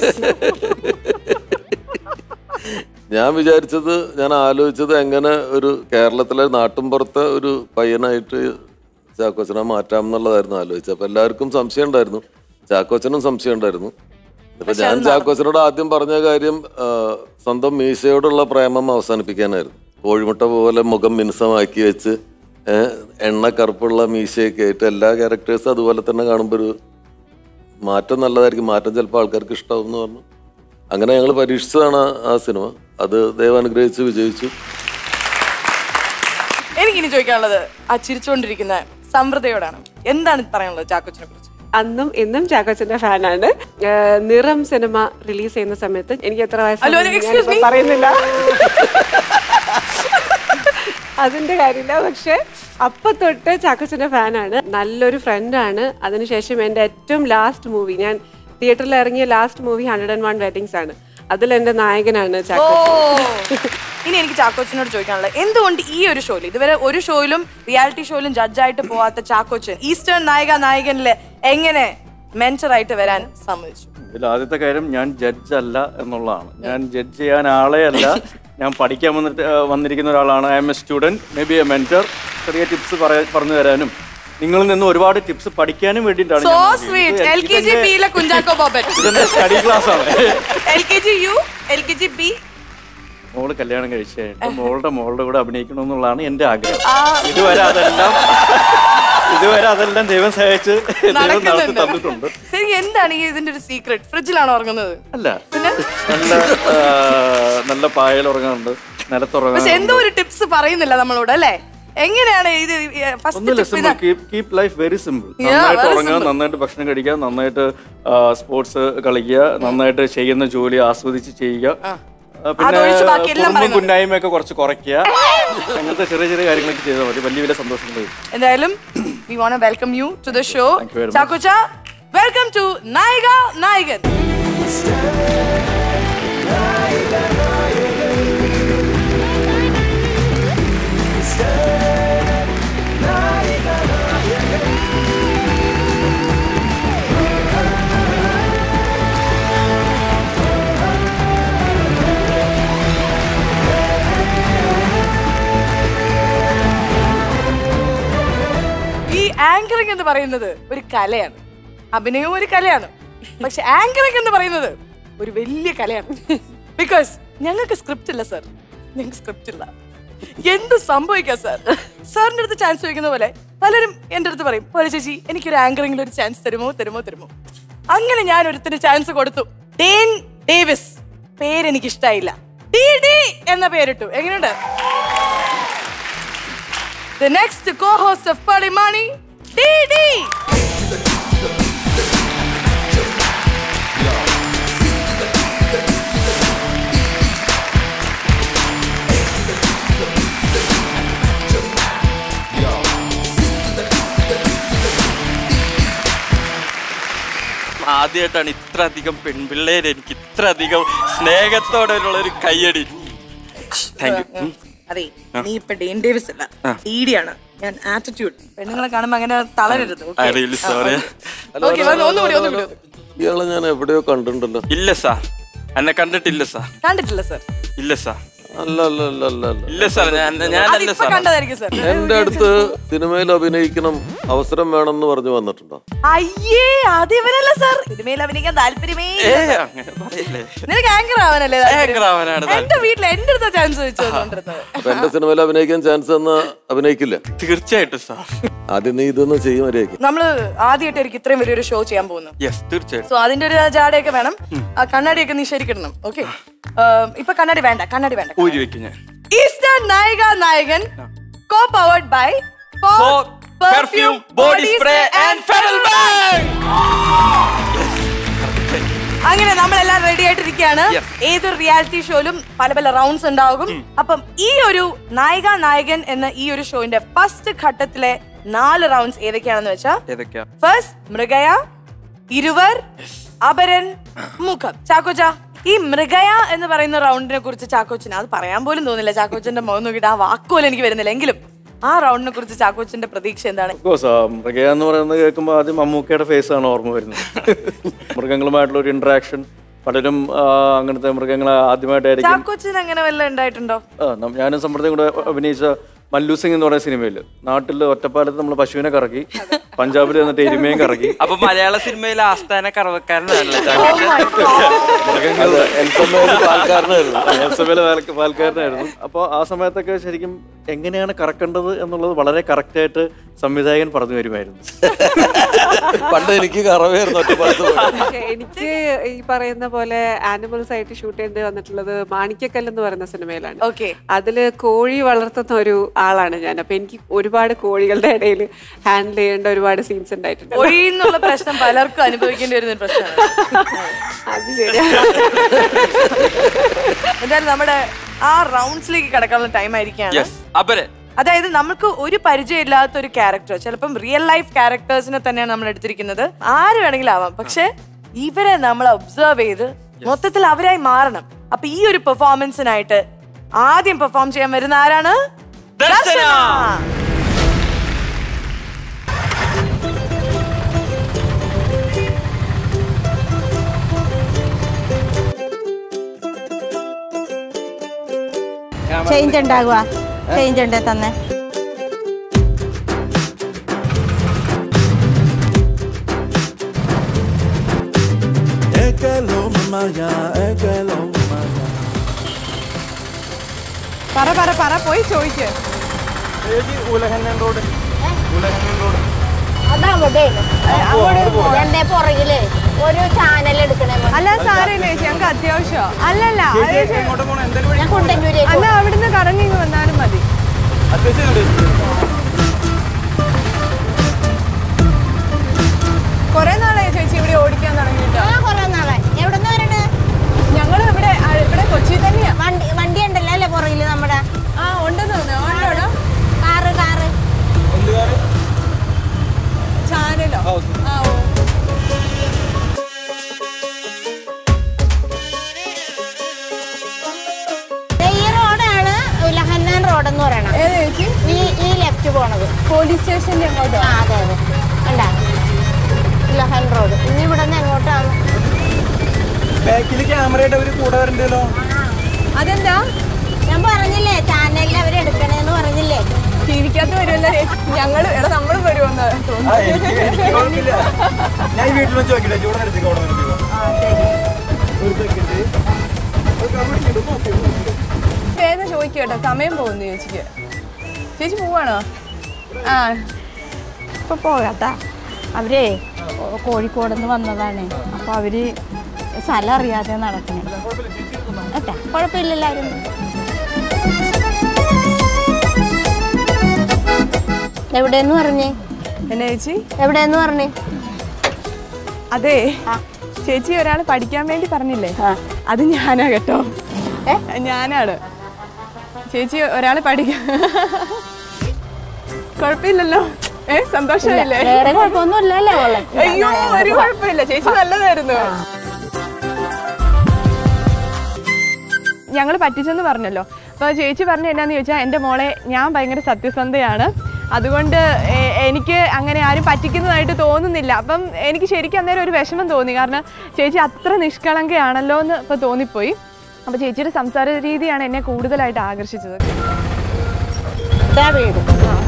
D: ഞാൻ വിചാരിച്ചത് ഞാൻ ആലോചിച്ചത് എങ്ങനെ ഒരു കേരളത്തിലെ നാട്ടിൻപുറത്തെ ഒരു പയ്യനായിട്ട് ചാക്കോച്ചനെ മാറ്റാം എന്നുള്ളതായിരുന്നു ആലോചിച്ചത് അപ്പൊ എല്ലാവർക്കും സംശയം ഉണ്ടായിരുന്നു ചാക്കോച്ചനും സംശയം ഉണ്ടായിരുന്നു ഇപ്പൊ ഞാൻ ചാക്കോച്ചനോട് ആദ്യം പറഞ്ഞ കാര്യം ആ, സ്വന്തം മീശയോടുള്ള പ്രേമം അവസാനിപ്പിക്കാനായിരുന്നു കോഴിമുട്ട പോലെ മുഖം മിനുസമാക്കി വെച്ച് ഏഹ്, എണ്ണ കറുപ്പുള്ള മീശയൊക്കെ ആയിട്ട് എല്ലാ ക്യാരക്ടേഴ്സും അതുപോലെ തന്നെ കാണുമ്പോൾ ഒരു മാറ്റം നല്ലതായിരിക്കും മാറ്റം ചിലപ്പോൾ ആൾക്കാർക്ക് ഇഷ്ടമാവും എന്ന് പറഞ്ഞു അങ്ങനെ ഞങ്ങൾ പരീക്ഷിച്ചതാണ് ആ- ആ സിനിമ അത് ദൈവം അനുഗ്രഹിച്ച് വിജയിച്ചു
C: എനിക്കിനി ചോദിക്കാനുള്ളത് ആ ചിരിച്ചുകൊണ്ടിരിക്കുന്ന സമൃദ്ധയോടാണ് എന്താണ് പറയാനുള്ളത് ചാക്കോച്ചിനെ കുറിച്ച്
K: അന്നും ഇന്നും ചാക്കോച്ചന്റെ ഫാനാണ് ഏഹ് നിറം സിനിമ റിലീസ് ചെയ്യുന്ന സമയത്ത് എനിക്ക് എത്ര
C: ഹലോ,
K: വയസ്സാണ്
C: excuse
K: ഞാനിപ്പോ
C: me?
K: പറയുന്നില്ല അതിന്റെ കാര്യമില്ല പക്ഷെ അപ്പൊ തൊട്ട് ചാക്കോച്ചന്റെ ഫാനാണ് നല്ലൊരു ഫ്രണ്ടാണ് അതിനുശേഷം എൻ്റെ ഏറ്റവും ലാസ്റ്റ് മൂവി ഞാൻ തിയേറ്ററിൽ ഇറങ്ങിയ last movie hundred and one weddings ആണ് അതിൽ എൻ്റെ നായകനാണ്
C: ഓ
K: ചാക്കോച്ചൻ
C: ഇനി എനിക്ക് ചാക്കോച്ചനോട് ചോദിക്കാനുള്ളത് എന്തുകൊണ്ട് ഈ ഒരു ഷോയിൽ ഇതുവരെ ഒരു ഷോയിലും റിയാലിറ്റി ഷോയിലും ജഡ്ജായിട്ട് പോവാത്ത ചാക്കോച്ചൻ ഈസ്റ്റേൺ നായിക നായകനില് എങ്ങനെ മെന്റർ ആയിട്ട് വരാൻ സമ്മതിച്ചു
F: ഇതിൽ ആദ്യത്തെ കാര്യം ഞാൻ ജഡ്ജ് അല്ല എന്നുള്ളതാണ് ഞാൻ ജഡ്ജ് ചെയ്യാൻ ആളെ അല്ല ഞാൻ പഠിക്കാൻ വന്നിട്ട് ആ, വന്നിരിക്കുന്ന ഒരാളാണ് I'm a student maybe a mentor ചെറിയ ടിപ്സ് പറഞ്ഞു തരാനും നിങ്ങളിൽ നിന്ന് ഒരുപാട് ടിപ്സ് പഠിക്കാനും വേണ്ടിയിട്ടാണ്
C: സോ
F: ഞാൻ വന്നത്.
C: സ്വീറ്റ്
F: ഇത്
C: എൽ കെ ജി
F: ഇതെന്റെ-
C: ബിയിലെ കുഞ്ചാക്കോ ബോബൻ
F: ഇതെന്റെ സ്റ്റഡി ക്ലാസ് ആണ്
C: L K G U L K G B
F: മോള് കല്യാണം കഴിച്ചു കഴിഞ്ഞിട്ട് മോളുടെ മോളുടെ കൂടെ അഭിനയിക്കണം എന്നുള്ളതാണ് എന്റെ ആഗ്രഹം
C: ആ.
F: ഇതുവരെ അതെല്ലാം ഇതുവരെ അതെല്ലാം ദൈവം സഹായിച്ച് ദൈവം നടത്തി
C: നടക്കുന്നുണ്ട്
F: തന്നിട്ടുണ്ട്
C: ശരി എന്താണ് ഈ ഇതിന്റെ ഒരു സീക്രട്ട് ഫ്രിഡ്ജിലാണോ ഉറങ്ങുന്നത്
F: അല്ല നല്ല ആ, നല്ല പായൽ ഉറങ്ങാറുണ്ട്
C: പക്ഷെ
F: നിലത്തുറങ്ങാറുണ്ട്
C: എന്തോ ഒരു ടിപ്സ് പറയുന്നില്ല നമ്മളോട് അല്ലേ എങ്ങനെയാണ് ഇത് ഫസ്റ്റ്
F: ഒന്നുമില്ല
C: tip
F: simple keep keep life very simple
C: Yeah,
F: നന്നായിട്ട്
C: very
F: ഉറങ്ങുക
C: simple.
F: നന്നായിട്ട് ഭക്ഷണം കഴിക്കുക നന്നായിട്ട് സ്പോർട്സ് കളിക്കുക നന്നായിട്ട് ചെയ്യുന്ന ജോലി ആസ്വദിച്ച് ചെയ്യുക ആ, പിന്നെ
C: അതൊഴിച്ച് ബാക്കി എല്ലാം
F: കുടുംബം
C: പറയുന്നുണ്ട്.
F: കുന്നായ്മയൊക്കെ കുറച്ച് കുറയ്ക്കുക അങ്ങനത്തെ ചെറിയ ചെറിയ കാര്യങ്ങളൊക്കെ ചെയ്താൽ മതി വലിയ വലിയ സന്തോഷങ്ങൾ വരും
C: എന്തായാലും we won't welcome you to the show
F: Thank you very much.
C: ചാക്കോച്ച വെൽക്കം ടു നായിക നായകൻ ഈ ആങ്കറിംഗ് എന്ന് പറയുന്നത് ഒരു കലയാണ് അഭിനയവും ഒരു കലയാണ് പക്ഷെ ആങ്കറിംഗ് എന്ന് പറയുന്നത് ഒരു വലിയ കലയാണ് ബിക്കോസ് ഞങ്ങൾക്ക് സ്ക്രിപ്റ്റ് ഇല്ല സർ ഞങ്ങൾക്ക് സ്ക്രിപ്റ്റ് ഇല്ല എന്ത് സംഭവിക്കാം സാർ സാറിന്റെ അടുത്ത് ചാൻസ് ചോദിക്കുന്ന പോലെ പലരും എൻ്റെ അടുത്ത് പറയും പോലെ ചേച്ചി എനിക്കൊരു ആങ്കറിംഗിൽ ഒരു ചാൻസ് തരുമോ തരുമോ തരുമോ അങ്ങനെ ഞാൻ ഒരുത്തിന് ചാൻസ് കൊടുത്തു ഡേൻ ഡേവിസ് പേരെനിക്ക് ഇഷ്ടായില്ല ഡി ഡി എന്ന പേരിട്ടു എങ്ങനെയുണ്ട് The next co-host of Palimani, Didi.
L: ആദ്യമായിട്ടാണ് ഇത്ര അധികം പെൺപിള്ളേര് എനിക്ക് ഇത്ര അധികം സ്നേഹത്തോടെ ഉള്ള ഒരു കയ്യടി താങ്ക് യു
C: അതെ നീ ഇപ്പൊ ഡെയിൻ ഡേവിസ് അല്ല ഡീഡിയാണ് ഞാൻ ആറ്റിറ്റ്യൂഡ് പെണ്ണുങ്ങളെ കാണുമ്പോ അങ്ങനെ തളരരുത്
L: ഐ റിയലി സോറി
C: ഓക്കെ ഒന്നുകൂടി ഒന്നുകൂടി
D: ഇയാളെ ഞാൻ എവിടെയോ കണ്ടിട്ടുണ്ടല്ലോ
L: ഇല്ല സാർ എന്നെ കണ്ടിട്ടില്ല സാർ
C: കണ്ടിട്ടില്ല സർ
L: ഇല്ല സാർ
D: അല്ല അല്ല അല്ല അല്ല അല്ല
L: ഇല്ല സാർ ഞാൻ ഞാനല്ല
C: അതിപ്പോ
L: സാർ
C: കണ്ടതായിരിക്കും സർ
D: എന്റെ അടുത്ത് സിനിമയിൽ അഭിനയിക്കണം അവസരം വേണമെന്ന് പറഞ്ഞു വന്നിട്ടുണ്ടോ
C: അയ്യേ അത് ഇവനല്ല സർ സിനിമയിൽ അഭിനയിക്കാൻ താല്പര്യമേ
L: ഏ
C: ഇല്ല, sir.
L: അങ്ങനെ പറയല്ലേ
C: നിനക്ക് ആങ്കർ ആവാനല്ലേ താല്പര്യം?
L: Anchor ആവാനാണ്
C: എന്റെ വീട്ടിൽ എന്റെ അടുത്ത ചാൻസ് ചോദിച്ചു വന്നോണ്ടിരുന്നത്
D: അപ്പൊ എന്റെ സിനിമയിൽ അഭിനയിക്കാൻ ചാൻസ് തന്ന അഭിനയിക്കില്ല
L: തീർച്ചയായിട്ടും സാർ
D: ആദ്യം നീ ഇതൊന്ന് ചെയ്യും മര്യാദയ്ക്ക്
C: നമ്മള് ആദ്യമായിട്ടായിരിക്കും ഇത്രയും വലിയൊരു ഷോ ചെയ്യാൻ പോകുന്നത്
L: യെസ് തീർച്ചയായിട്ടും
C: സോ അതിന്റെ ഒരു ജാടയൊക്കെ വേണം ആ കണ്ണാടിയൊക്കെ നീ ശരിക്കിടണം ഓക്കെ ഇപ്പൊ കണ്ണാടി വേണ്ട കണ്ണാടി വേണ്ട
L: ഊരി വെക്കും ഞാൻ
C: Eastern Nayika Nayakan co powered by
L: For perfume, body spray and feral bag.
C: അങ്ങനെ നമ്മളെല്ലാം റെഡി ആയിട്ടിരിക്കുകയാണ് ഏതൊരു റിയാലിറ്റി ഷോയിലും പല പല റൗണ്ട്സ് ഉണ്ടാകും അപ്പം ഈ ഒരു നായിക നായകൻ എന്ന ഈ ഒരു ഷോയിന്റെ ഫസ്റ്റ് ഘട്ടത്തിലെ നാല് റൗണ്ട്സ് ഏതൊക്കെയാണെന്ന് വെച്ചാൽ
L: ഏതൊക്കെയാ
C: ഫസ്റ്റ് മൃഗയ ഇരുവർ അപരൻ മുഖം ചാക്കോച്ച ഈ മൃഗയ എന്ന് പറയുന്ന റൗണ്ടിനെ കുറിച്ച് ചാക്കോച്ചന് അത് പറയാൻ പോലും തോന്നില്ല ചാക്കോച്ചന്റെ മുഖം നോക്കിയിട്ട് ആ വാക്കുപോലും എനിക്ക് വരുന്നില്ല എങ്കിലും ആ റൗണ്ടിനെ കുറിച്ച് ചാക്കോച്ചിന്റെ പ്രതീക്ഷ എന്താണ്
F: കോഴ്സ് മൃഗ എന്ന് പറയുന്നത് കേൾക്കുമ്പോൾ ആദ്യം മമ്മൂക്കയുടെ ഫേസ് ആണ് ഓർമ്മ വരുന്നത് മൃഗങ്ങളുമായിട്ടുള്ള ഒരു ഇന്ററാക്ഷൻ പലരും ആ, അങ്ങനത്തെ മൃഗങ്ങളെ ആദ്യമായിട്ടായിരിക്കും
C: ചാക്കോച്ചിന് അങ്ങനെ വല്ല ഉണ്ടായിട്ടുണ്ടോ
F: ആ, നം- ഞാനും സമ്പ്രദായം കൂടെ അഭിനയിച്ച മല്ലു സിംഗ് എന്ന് പറയുന്ന സിനിമയിൽ നാട്ടിൽ ഒറ്റപ്പാലത്ത് നമ്മൾ പശുവിനെ കറക്കി പഞ്ചാബിൽ എന്നിട്ട് എരുമയും കറക്കി
L: അപ്പൊ മലയാള സിനിമയിലെ ആസ്ഥാന കറവക്കാരനാണല്ലേ ചാക്കോച്ചൻ?
F: എൽസബേല് പാൽക്ക- പാൽക്കാരനായിരുന്നു അപ്പോൾ ആ സമയത്തൊക്കെ ശരിക്കും എങ്ങനെയാണ് കറക്കേണ്ടത് എന്നുള്ളത് വളരെ കറക്റ്റായിട്ട് സംവിധായകൻ പറഞ്ഞു തരുമായിരുന്നു
D: പണ്ട് എനിക്ക് കറവായിരുന്നു ഒറ്റപ്പാലത്ത് പോയി.
K: പക്ഷേ എനിക്ക് ഈ പറയുന്ന പോലെ ആനിമൽസ് ആയിട്ട് ഷൂട്ട് ചെയ്യേണ്ടി വന്നിട്ടുള്ളത് മാണിക്കക്കൽ എന്ന് പറയുന്ന സിനിമയിലാണ്
C: ഓക്കെ
K: അതില് കോഴി വളർത്തുന്ന ഒരു ആളാണ് ഞാൻ അപ്പൊ എനിക്ക് ഒരുപാട് കോഴികളുടെ ഇടയിൽ ഹാൻഡിൽ ചെയ്യേണ്ട ഒരുപാട് സീൻസ് ഉണ്ടായിട്ടുണ്ട്
C: ഒഴിയുന്നുള്ള പ്രശ്നം പലർക്കും അനുഭവിക്കേണ്ടി വരുന്ന ഒരു പ്രശ്നമാണ്
K: അത് ശരിയാ
C: എന്തായാലും നമ്മുടെ ആ റൗണ്ട്സിലേക്ക് കിടക്കാനുള്ള ടൈം ആയിരിക്കാണ്
L: Yes. അപരെ
C: അതായത് നമുക്ക് ഒരു പരിചയമില്ലാത്ത ഒരു ക്യാരക്ടർ ചിലപ്പം റിയൽ ലൈഫ് ക്യാരക്ടേഴ്സിനെ തന്നെയാണ് നമ്മൾ എടുത്തിരിക്കുന്നത് ആര് വേണമെങ്കിലും ആവാം പക്ഷെ ഇവരെ നമ്മൾ ഒബ്സർവ് ചെയ്ത് മൊത്തത്തിൽ അവരായി മാറണം അപ്പൊ ഈ ഒരു പെർഫോമൻസിനായിട്ട് ആദ്യം പെർഫോം ചെയ്യാൻ വരുന്ന ആരാണ്
L: ദർശന.
M: ചേഞ്ച് ഉണ്ടാകുക ചേഞ്ച് ഉണ്ട് തന്നെ
J: പറ പറ പറ പോയി ചോദിക്ക്
M: അതവിടെയാണ് അങ്ങോട്ട് എന്റെ പുറകില് ഒരു ചാനൽ എടുക്കണേ
J: അല്ല സാരമില്ല ചേച്ചി ഞങ്ങൾക്ക് അത്യാവശ്യം അല്ലല്ല അത് ചേച്ചി-
M: ഞാൻ കുണ്ടന്നൂരേക്ക്
J: അല്ല അവിടുന്ന് കറങ്ങി ഇങ്ങ് വന്നാലും മതി കൊറേ നാളായി ചേച്ചി ഇവിടെ ഓടിക്കാൻ തുടങ്ങിയിട്ട്
M: ആ കൊറേ നാളായി എവിടുന്ന് വരണേ
J: ഞങ്ങൾ ഇവിടെ ആ, ഇവിടെ കൊച്ചി തന്നെയാ
M: വണ്ടി വണ്ടി ഉണ്ടല്ലോ അല്ലേ പുറകില് നമ്മുടെ
J: ആ ഉണ്ടെന്ന് തോന്നുന്നു ഉണ്ടോടാ
M: കാറ് കാറ്
J: ചാനലോ ആ ഓ
M: ദേ ഈ റോഡാണ് ലഹന്നാൻ റോഡ് എന്ന് പറയണം
J: ഏത് ചേച്ചി
M: ഈ ഈ ലെഫ്റ്റ് പോണത്
J: പോലീസ് സ്റ്റേഷന്റെ അങ്ങോട്ടോ
M: ആ അതെ അതെ കണ്ടാ ലഹൻ റോഡ് ഇനി ഇവിടെ നിന്ന് എങ്ങോട്ടാണ്
E: ബാക്കിൽ ക്യാമറയുടെ അവര് കൂടെ വരണ്ടല്ലോ
J: അതെന്താ
M: ഞാൻ പറഞ്ഞില്ലേ ചാനലിൽ അവർ എടുക്കണേന്ന് പറഞ്ഞില്ലേ
J: ടി വിക്കകത്ത് വരുമല്ലോ ഞങ്ങള് എടാ നമ്മളും വരുമെന്ന് തോന്നുന്നു
E: ഞാൻ ഈ വീട്ടിൽ വെച്ച് നോക്കിട്ടെ ചൂടെ നിർത്തിക്കോ അവിടെ നിർത്തിക്കോ ഒരു സെക്കൻഡ്
J: വേഗം ചോദിക്കട്ടോ സമയം പോകുന്നു ചേച്ചിക്ക് ചേച്ചി പോവാണോ ആ
M: ഇപ്പൊ പോകാത്ത അവരേ കോഴിക്കോട് നിന്ന് വന്നതാണ് അപ്പൊ അവര് സ്ഥലം അറിയാതെ നടക്കണേ കേട്ടാ കുഴപ്പമില്ലല്ലാരും എവിടെയെന്ന് പറഞ്ഞേ
J: എന്നാ ചേച്ചി
M: എവിടെയെന്ന് പറഞ്ഞേ
J: അതെ ചേച്ചി ഒരാൾ പഠിക്കാൻ വേണ്ടി പറഞ്ഞില്ലേ അത് ഞാനാ കേട്ടോ ഞാനാണ് ചേച്ചി ഒരാൾ പഠിക്കാൻ കുഴപ്പമില്ലല്ലോ ഏ സന്തോഷമായില്ലേ
M: വേറെ കുഴപ്പമൊന്നുമില്ലല്ലേ അവളെ
J: അയ്യോ ഒരു കുഴപ്പമില്ല ചേച്ചി നല്ലതായിരുന്നു ഞങ്ങൾ പറ്റിച്ചെന്ന് പറഞ്ഞല്ലോ അപ്പോൾ ചേച്ചി പറഞ്ഞ എന്നാന്ന് ചോദിച്ചാൽ എൻ്റെ മോളെ ഞാൻ ഭയങ്കര സത്യസന്ധയാണ് അതുകൊണ്ട് എ- എനിക്ക് അങ്ങനെ ആരും പറ്റിക്കുന്നതായിട്ട് തോന്നുന്നില്ല അപ്പം എനിക്ക് ശരിക്കും അന്നേരം ഒരു വിഷമം തോന്നി കാരണം ചേച്ചി അത്ര നിഷ്കളങ്കയാണല്ലോ എന്ന് ഇപ്പോൾ തോന്നിപ്പോയി അപ്പോൾ ചേച്ചിയുടെ സംസാര രീതിയാണ് എന്നെ കൂടുതലായിട്ട് ആകർഷിച്ചത്
M: ഇതാ വീട്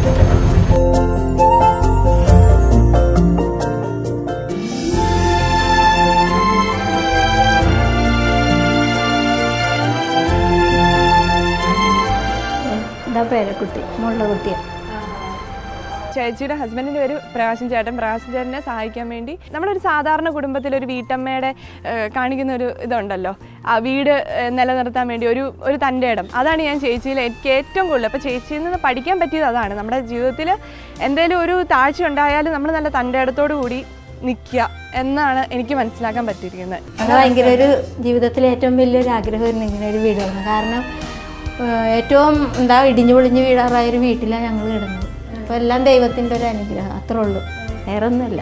M: ഇതാ പേരക്കുട്ടി മുള്ള കുട്ടിയാണ്
J: ചേച്ചിയുടെ ഹസ്ബൻഡിൻ്റെ പേര് പ്രകാശൻ ചേട്ടൻ പ്രകാശൻ ചേട്ടനെ സഹായിക്കാൻ വേണ്ടി നമ്മളൊരു സാധാരണ കുടുംബത്തിൽ ഒരു വീട്ടമ്മയുടെ ഏഹ്, കാണിക്കുന്ന ഒരു ഇതുണ്ടല്ലോ ആ വീട് ഏഹ്, നിലനിർത്താൻ വേണ്ടി ഒരു ഒരു തൻ്റെ ഇടം അതാണ് ഞാൻ ചേച്ചിയിൽ എനിക്ക് ഏറ്റവും കൂടുതൽ അപ്പോൾ ചേച്ചിയിൽ നിന്ന് പഠിക്കാൻ പറ്റിയത് അതാണ് നമ്മുടെ ജീവിതത്തിൽ എന്തെങ്കിലും ഒരു താഴ്ച ഉണ്ടായാലും നമ്മൾ നല്ല തൻ്റെ ഇടത്തോടു കൂടി നിൽക്കുക എന്നാണ് എനിക്ക് മനസ്സിലാക്കാൻ പറ്റിയിരിക്കുന്നത്
M: അത് ഭയങ്കര ഒരു ജീവിതത്തിലെ ഏറ്റവും വലിയൊരു ആഗ്രഹമായിരുന്നു ഇങ്ങനെ ഒരു വീട് വേണം കാരണം ഏഹ്, ഏറ്റവും എന്താ ഇടിഞ്ഞു പൊളിഞ്ഞ് വീടാറായ ഒരു വീട്ടിലാണ് ഞങ്ങൾ കിടന്നത് അപ്പോൾ എല്ലാം ദൈവത്തിൻ്റെ ഒരു അനുഗ്രഹം അത്രേ ഉള്ളൂ വേറെ ഒന്നുമില്ല